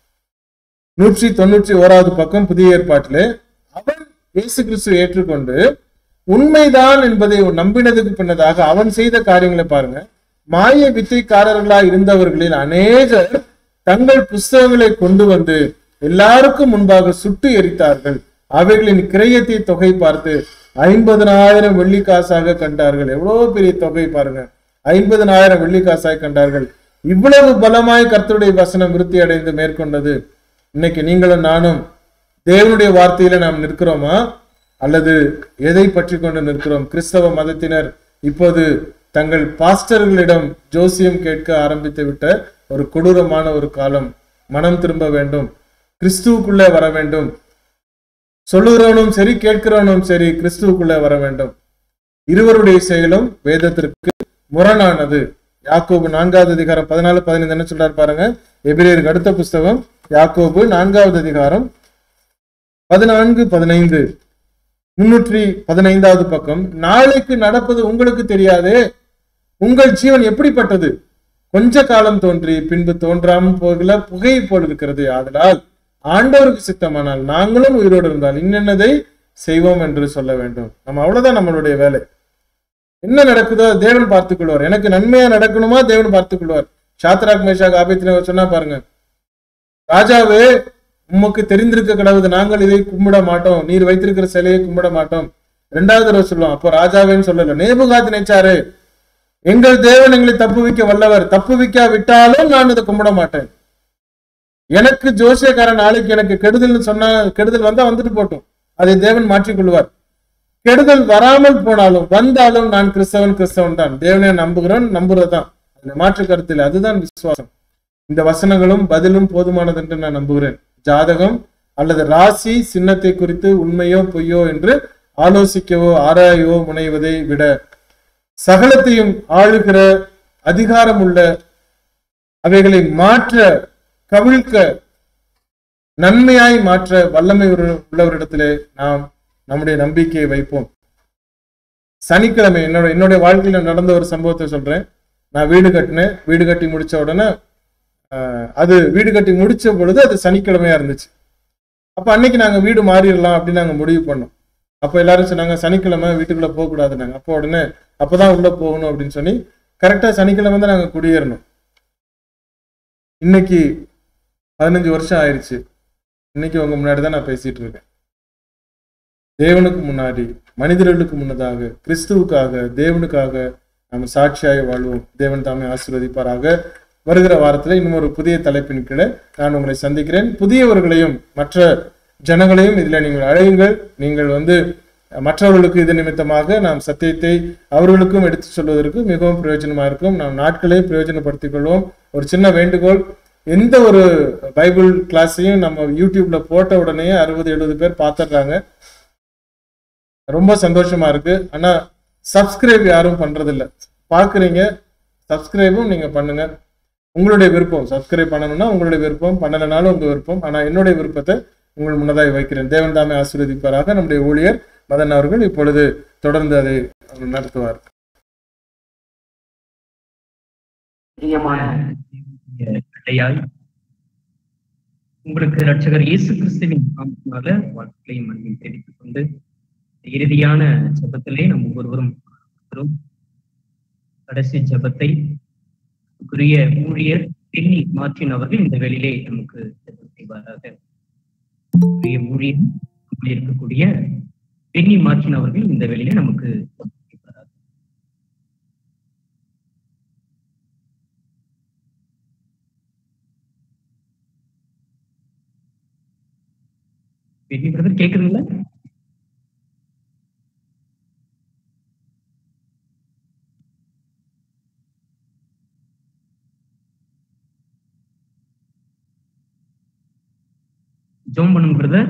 நூற்றி தொண்ணூற்றி ஓராவது பக்கம் புதிய ஏற்பாட்டிலே அவன் இயேசு கிறிஸ்து ஏற்றுக்கொண்டு உண்மைதான் என்பதை நம்பினதுக்கு பின்னதாக அவன் செய்த காரியங்களை பாருங்க மாய வித்தைக்காரர்களா இருந்தவர்களில் அநேகர் தங்கள் புஸ்தகங்களை கொண்டு வந்து எல்லாருக்கும் முன்பாக சுட்டு எரித்தார்கள் அவைகளின் கிரயத்தை தொகை பார்த்து ஐம்பதனாயிரம் வெள்ளி காசாக கண்டார்கள் எவ்வளவு பெரிய தொகை பாருங்க ஐம்பதனாயிரம் வெள்ளி காசாக கண்டார்கள் இவ்வளவு பலமாய் கர்த்தருடைய வசனம் விருத்தி அடைந்து மேற்கொண்டது இன்னைக்கு நீங்களும் நானும் தேவனுடைய வார்த்தையில நாம் நிற்கிறோமா அல்லது எதை பற்றி கொண்டு நிற்கிறோம் கிறிஸ்தவ மதத்தினர் இப்போது தங்கள் பாஸ்டர்களிடம் ஜோசியம் கேட்க ஆரம்பித்து விட்ட ஒரு கொடூரமான ஒரு காலம் மனம் திரும்ப வேண்டும் கிறிஸ்துவுக்குள்ளே வர வேண்டும் சொல்லுகிறவனும் சரி கேட்கிறவனும் சரி கிறிஸ்துவுக்குள்ளே வர வேண்டும் இருவருடைய செயலும் வேதத்திற்கு முரணானது யாக்கோபு நான்காவது அதிகாரம் பதினாலு பதினைந்து என்ன சொல்றாரு பாருங்க எபிரேயருக்கு அடுத்த புஸ்தகம் யாக்கோபு நான்காவது அதிகாரம் பதினான்கு பதினைந்து முன்னூற்றி பதினைந்தாவது பக்கம் நாளைக்கு நடப்பது உங்களுக்கு தெரியாதே உங்கள் ஜீவன் எப்படிப்பட்டது கொஞ்ச காலம் தோன்றி பின்பு தோன்றாமல் போகல புகை போல் இருக்கிறது ஆதலால் ஆண்டவருக்கு சித்தமானால் நாங்களும் உயிரோடு இருந்தால் இன்னென்னதை செய்வோம் என்று சொல்ல வேண்டும் நம்ம அவ்வளவுதான் நம்மளுடைய வேலை என்ன நடக்குதோ தேவன் பார்த்துக் கொள்வார் எனக்கு நன்மையா நடக்கணுமா தேவன் பார்த்துக் கொள்வார் சாத்ராக் மேஷாக் ஆபித்னவர் சொன்னா பாருங்க ராஜாவே உமக்கு தெரிந்திருக்க கடவுது நாங்கள் இதை கும்பிட மாட்டோம் நீர் வைத்திருக்கிற சிலையை கும்பிட மாட்டோம் ரெண்டாவது தடவை சொல்லுவோம் அப்போ ராஜாவேன்னு சொல்லல நேபுகாத்து நினைச்சாரு எங்கள் தேவன் எங்களை தப்புவிக்க வல்லவர் தப்புவிக்கா விட்டாலும் நான் இதை கும்பிட மாட்டேன் எனக்கு ஜோசியக்காரன் நாளைக்கு எனக்கு கெடுதல்னு சொன்னா கெடுதல் வந்தா வந்துட்டு போட்டும் அதை தேவன் மாற்றிக்கொள்வார் கெடுதல் வராமல் போனாலும் வந்தாலும் நான் கிறிஸ்தவன் கிறிஸ்தவன் தான் தேவனை நம்புகிறேன் நம்புறதுதான் அதுல மாற்று கருத்தில் அதுதான் விசுவாசம் இந்த வசனங்களும் பதிலும் போதுமானது என்று நான் நம்புகிறேன் ஜாதகம் அல்லது ராசி சின்னத்தை குறித்து உண்மையோ பொய்யோ என்று ஆலோசிக்கவோ ஆராயவோ முனைவதை விட சகலத்தையும் ஆளுகிற அதிகாரம் உள்ள அவைகளை மாற்ற கவிழ்க்க நன்மையாய் மாற்ற வல்லமை உள்ள- உள்ளவரிடத்திலே நாம் நம்முடைய நம்பிக்கையை வைப்போம் சனிக்கிழமை என்னோட என்னுடைய வாழ்க்கையில நடந்த ஒரு சம்பவத்தை சொல்றேன் நான் வீடு கட்டினேன் வீடு கட்டி முடிச்ச உடனே ஆஹ், அது வீடு கட்டி முடிச்ச பொழுது அது சனிக்கிழமையா இருந்துச்சு அப்ப அன்னைக்கு நாங்க வீடு மாறிடலாம் அப்படின்னு நாங்க முடிவு பண்ணோம் அப்ப எல்லாரும் சொன்னாங்க சனிக்கிழமை வீட்டுக்குள்ள போக கூடாதுனாங்க அப்போ உடனே அப்பதான் உள்ள போகணும் அப்படின்னு சொல்லி கரெக்டா சனிக்கிழமை தான் நாங்க குடியேறணும் இன்னைக்கு பதினஞ்சு வருஷம் ஆயிடுச்சு இன்னைக்கு உங்க முன்னாடி தான் நான் பேசிட்டு இருக்கேன் தேவனுக்கு முன்னாடி மனிதர்களுக்கு முன்னதாக கிறிஸ்துவுக்காக தேவனுக்காக நம்ம சாட்சியாய் வாழ்வோம் தேவன் தாமே ஆசீர்வதிப்பாராக வருகிற வாரத்துல இன்னும் ஒரு புதிய தலைப்பின் கீழே நான் உங்களை சந்திக்கிறேன் புதியவர்களையும் மற்ற ஜனங்களையும் இதுல நீங்கள் அழையுங்கள் நீங்கள் வந்து மற்றவர்களுக்கு இது நிமித்தமாக நாம் சத்தியத்தை அவர்களுக்கும் எடுத்து சொல்வதற்கு மிகவும் பிரயோஜனமா இருக்கும் நாம் நாட்களை பிரயோஜனப்படுத்திக் கொள்வோம் ஒரு சின்ன வேண்டுகோள் எந்த ஒரு பைபிள் கிளாஸையும் நம்ம யூடியூப்ல போட்ட உடனே அறுபது எழுபது பேர் பார்த்துடுறாங்க ரொம்ப சந்தோஷமா இருக்கு ஆனா சப்ஸ்கிரைப் யாரும் பண்றது இல்ல பாக்குறீங்க சப்ஸ்கிரைபும் நீங்க பண்ணுங்க உங்களுடைய விருப்பம் சப்ஸ்கிரைப் பண்ணணும்னா உங்களுடைய விருப்பம் பண்ணலைனாலும் உங்க விருப்பம் ஆனா என்னுடைய விருப்பத்தை உங்கள் முன்னதாக வைக்கிறேன் தேவன் தாமே ஆசீர்வதிப்பாராக நம்முடைய ஊழியர் மதன் அவர்கள் இப்பொழுது தொடர்ந்து அதை நடத்துவார் பிரியமான பிள்ளையாய் உங்களுக்கு ரட்சகர் இயேசு கிறிஸ்துவின் நாமத்தினால வாழ்க்கையும் மனதில் தெரிவித்துக் கொண்டு இறுதியான ஜெபத்திலே நம் ஒவ்வொருவரும் இருக்கிறோம். கடைசி ஜெபத்தை உரிய ஊழியர் பெண்ணி மாற்றின் அவர்கள் இந்த வேளையிலே நமக்கு ஜெபம் செய்வாராக உரிய ஊழியர் நம்மில் இருக்கக்கூடிய பெண்ணி மாற்றின் அவர்கள் இந்த வேளையிலே நமக்கு ஜெபம் செய்வாராக பெண்ணி பிரதர் கேக்குதுங்களா ஜோம் பண்ணுங்க பிரதர்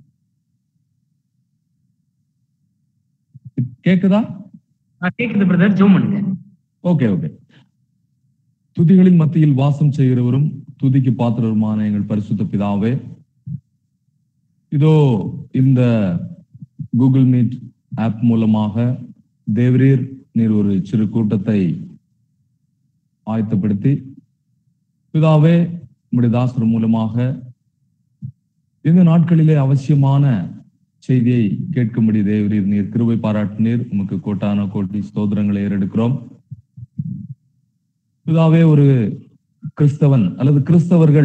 கேக்குதா கேக்குது பிரதர் ஜோம் பண்ணுங்க ஓகே ஓகே துதிகளின் மத்தியில் வாசம் செய்கிறவரும் துதிக்கு பாத்திரருமான எங்கள் பரிசுத்த பிதாவே இதோ இந்த கூகுள் மீட் ஆப் மூலமாக தேவரீர் நீர் ஒரு சிறு கூட்டத்தை ஆயத்தப்படுத்தி பிதாவே உம்முடைய தாசர் மூலமாக இந்த நாட்களிலே அவசியமான செய்தியை கேட்கும்படி தேவரீர் நீர் கிருபை பாராட்டினீர் உமக்கு கோட்டான கோட்டி ஸ்தோத்திரங்களை ஏறெடுக்கிறோம் பிதாவே ஒரு கிறிஸ்தவன் அல்லது கிறிஸ்தவர்கள்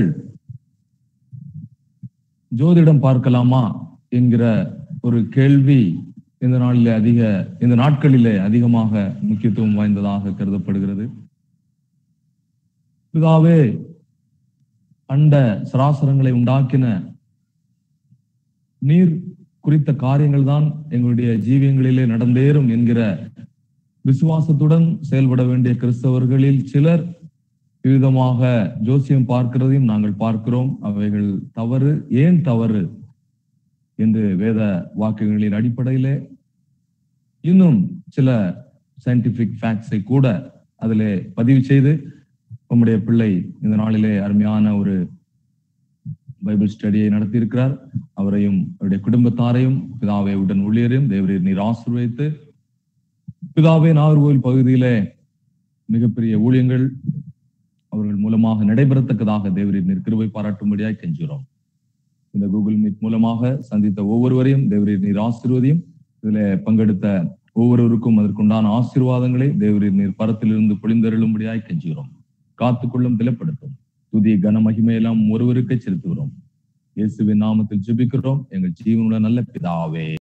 ஜோதிடம் பார்க்கலாமா என்கிற ஒரு கேள்வி இந்த நாளிலே அதிக இந்த நாட்களிலே அதிகமாக முக்கியத்துவம் வாய்ந்ததாக கருதப்படுகிறது பிதாவே அண்ட சராசரங்களை உண்டாக்கின நீர் குறித்த காரியங்கள் தான் எங்களுடைய ஜீவியங்களிலே நடந்தேறும் என்கிற விசுவாசத்துடன் செயல்பட வேண்டிய கிறிஸ்தவர்களில் சிலர் விதமாக ஜோசியம் பார்க்கிறதையும் நாங்கள் பார்க்கிறோம் அவைகள் தவறு ஏன் தவறு என்று வேத வாக்குகளின் அடிப்படையிலே இன்னும் சில சயின்டிபிக் ஃபேக்ட்ஸை கூட அதிலே பதிவு செய்து உம்முடைய பிள்ளை இந்த நாளிலே அருமையான ஒரு பைபிள் ஸ்டடியை நடத்தியிருக்கிறார் அவரையும் அவருடைய குடும்பத்தாரையும் பிதாவை உடன் ஊழியரையும் தேவரீர் நீர் ஆசீர்வதித்து பிதாவே நாகர்கோவில் பகுதியிலே மிகப்பெரிய ஊழியங்கள் அவர்கள் மூலமாக நடைபெறத்தக்கதாக தேவரீர் நீர் கிருபை பாராட்டும்படியாய் கெஞ்சுகிறோம் இந்த கூகுள் மீட் மூலமாக சந்தித்த ஒவ்வொருவரையும் தேவரீர் நீர் ஆசீர்வதியும் இதுல பங்கெடுத்த ஒவ்வொருவருக்கும் அதற்குண்டான ஆசீர்வாதங்களை தேவரீர் நீர் பரத்திலிருந்து பொழிந்தருளும்படியாய் கெஞ்சுகிறோம் காத்துக்கொள்ளும் திலப்படுத்தும் துதிய கன மகிமையெல்லாம் ஒருவருக்கே செலுத்துகிறோம் இயேசுவின் நாமத்தில் ஜெபிக்கிறோம் எங்கள் ஜீவனுள்ள நல்ல பிதாவே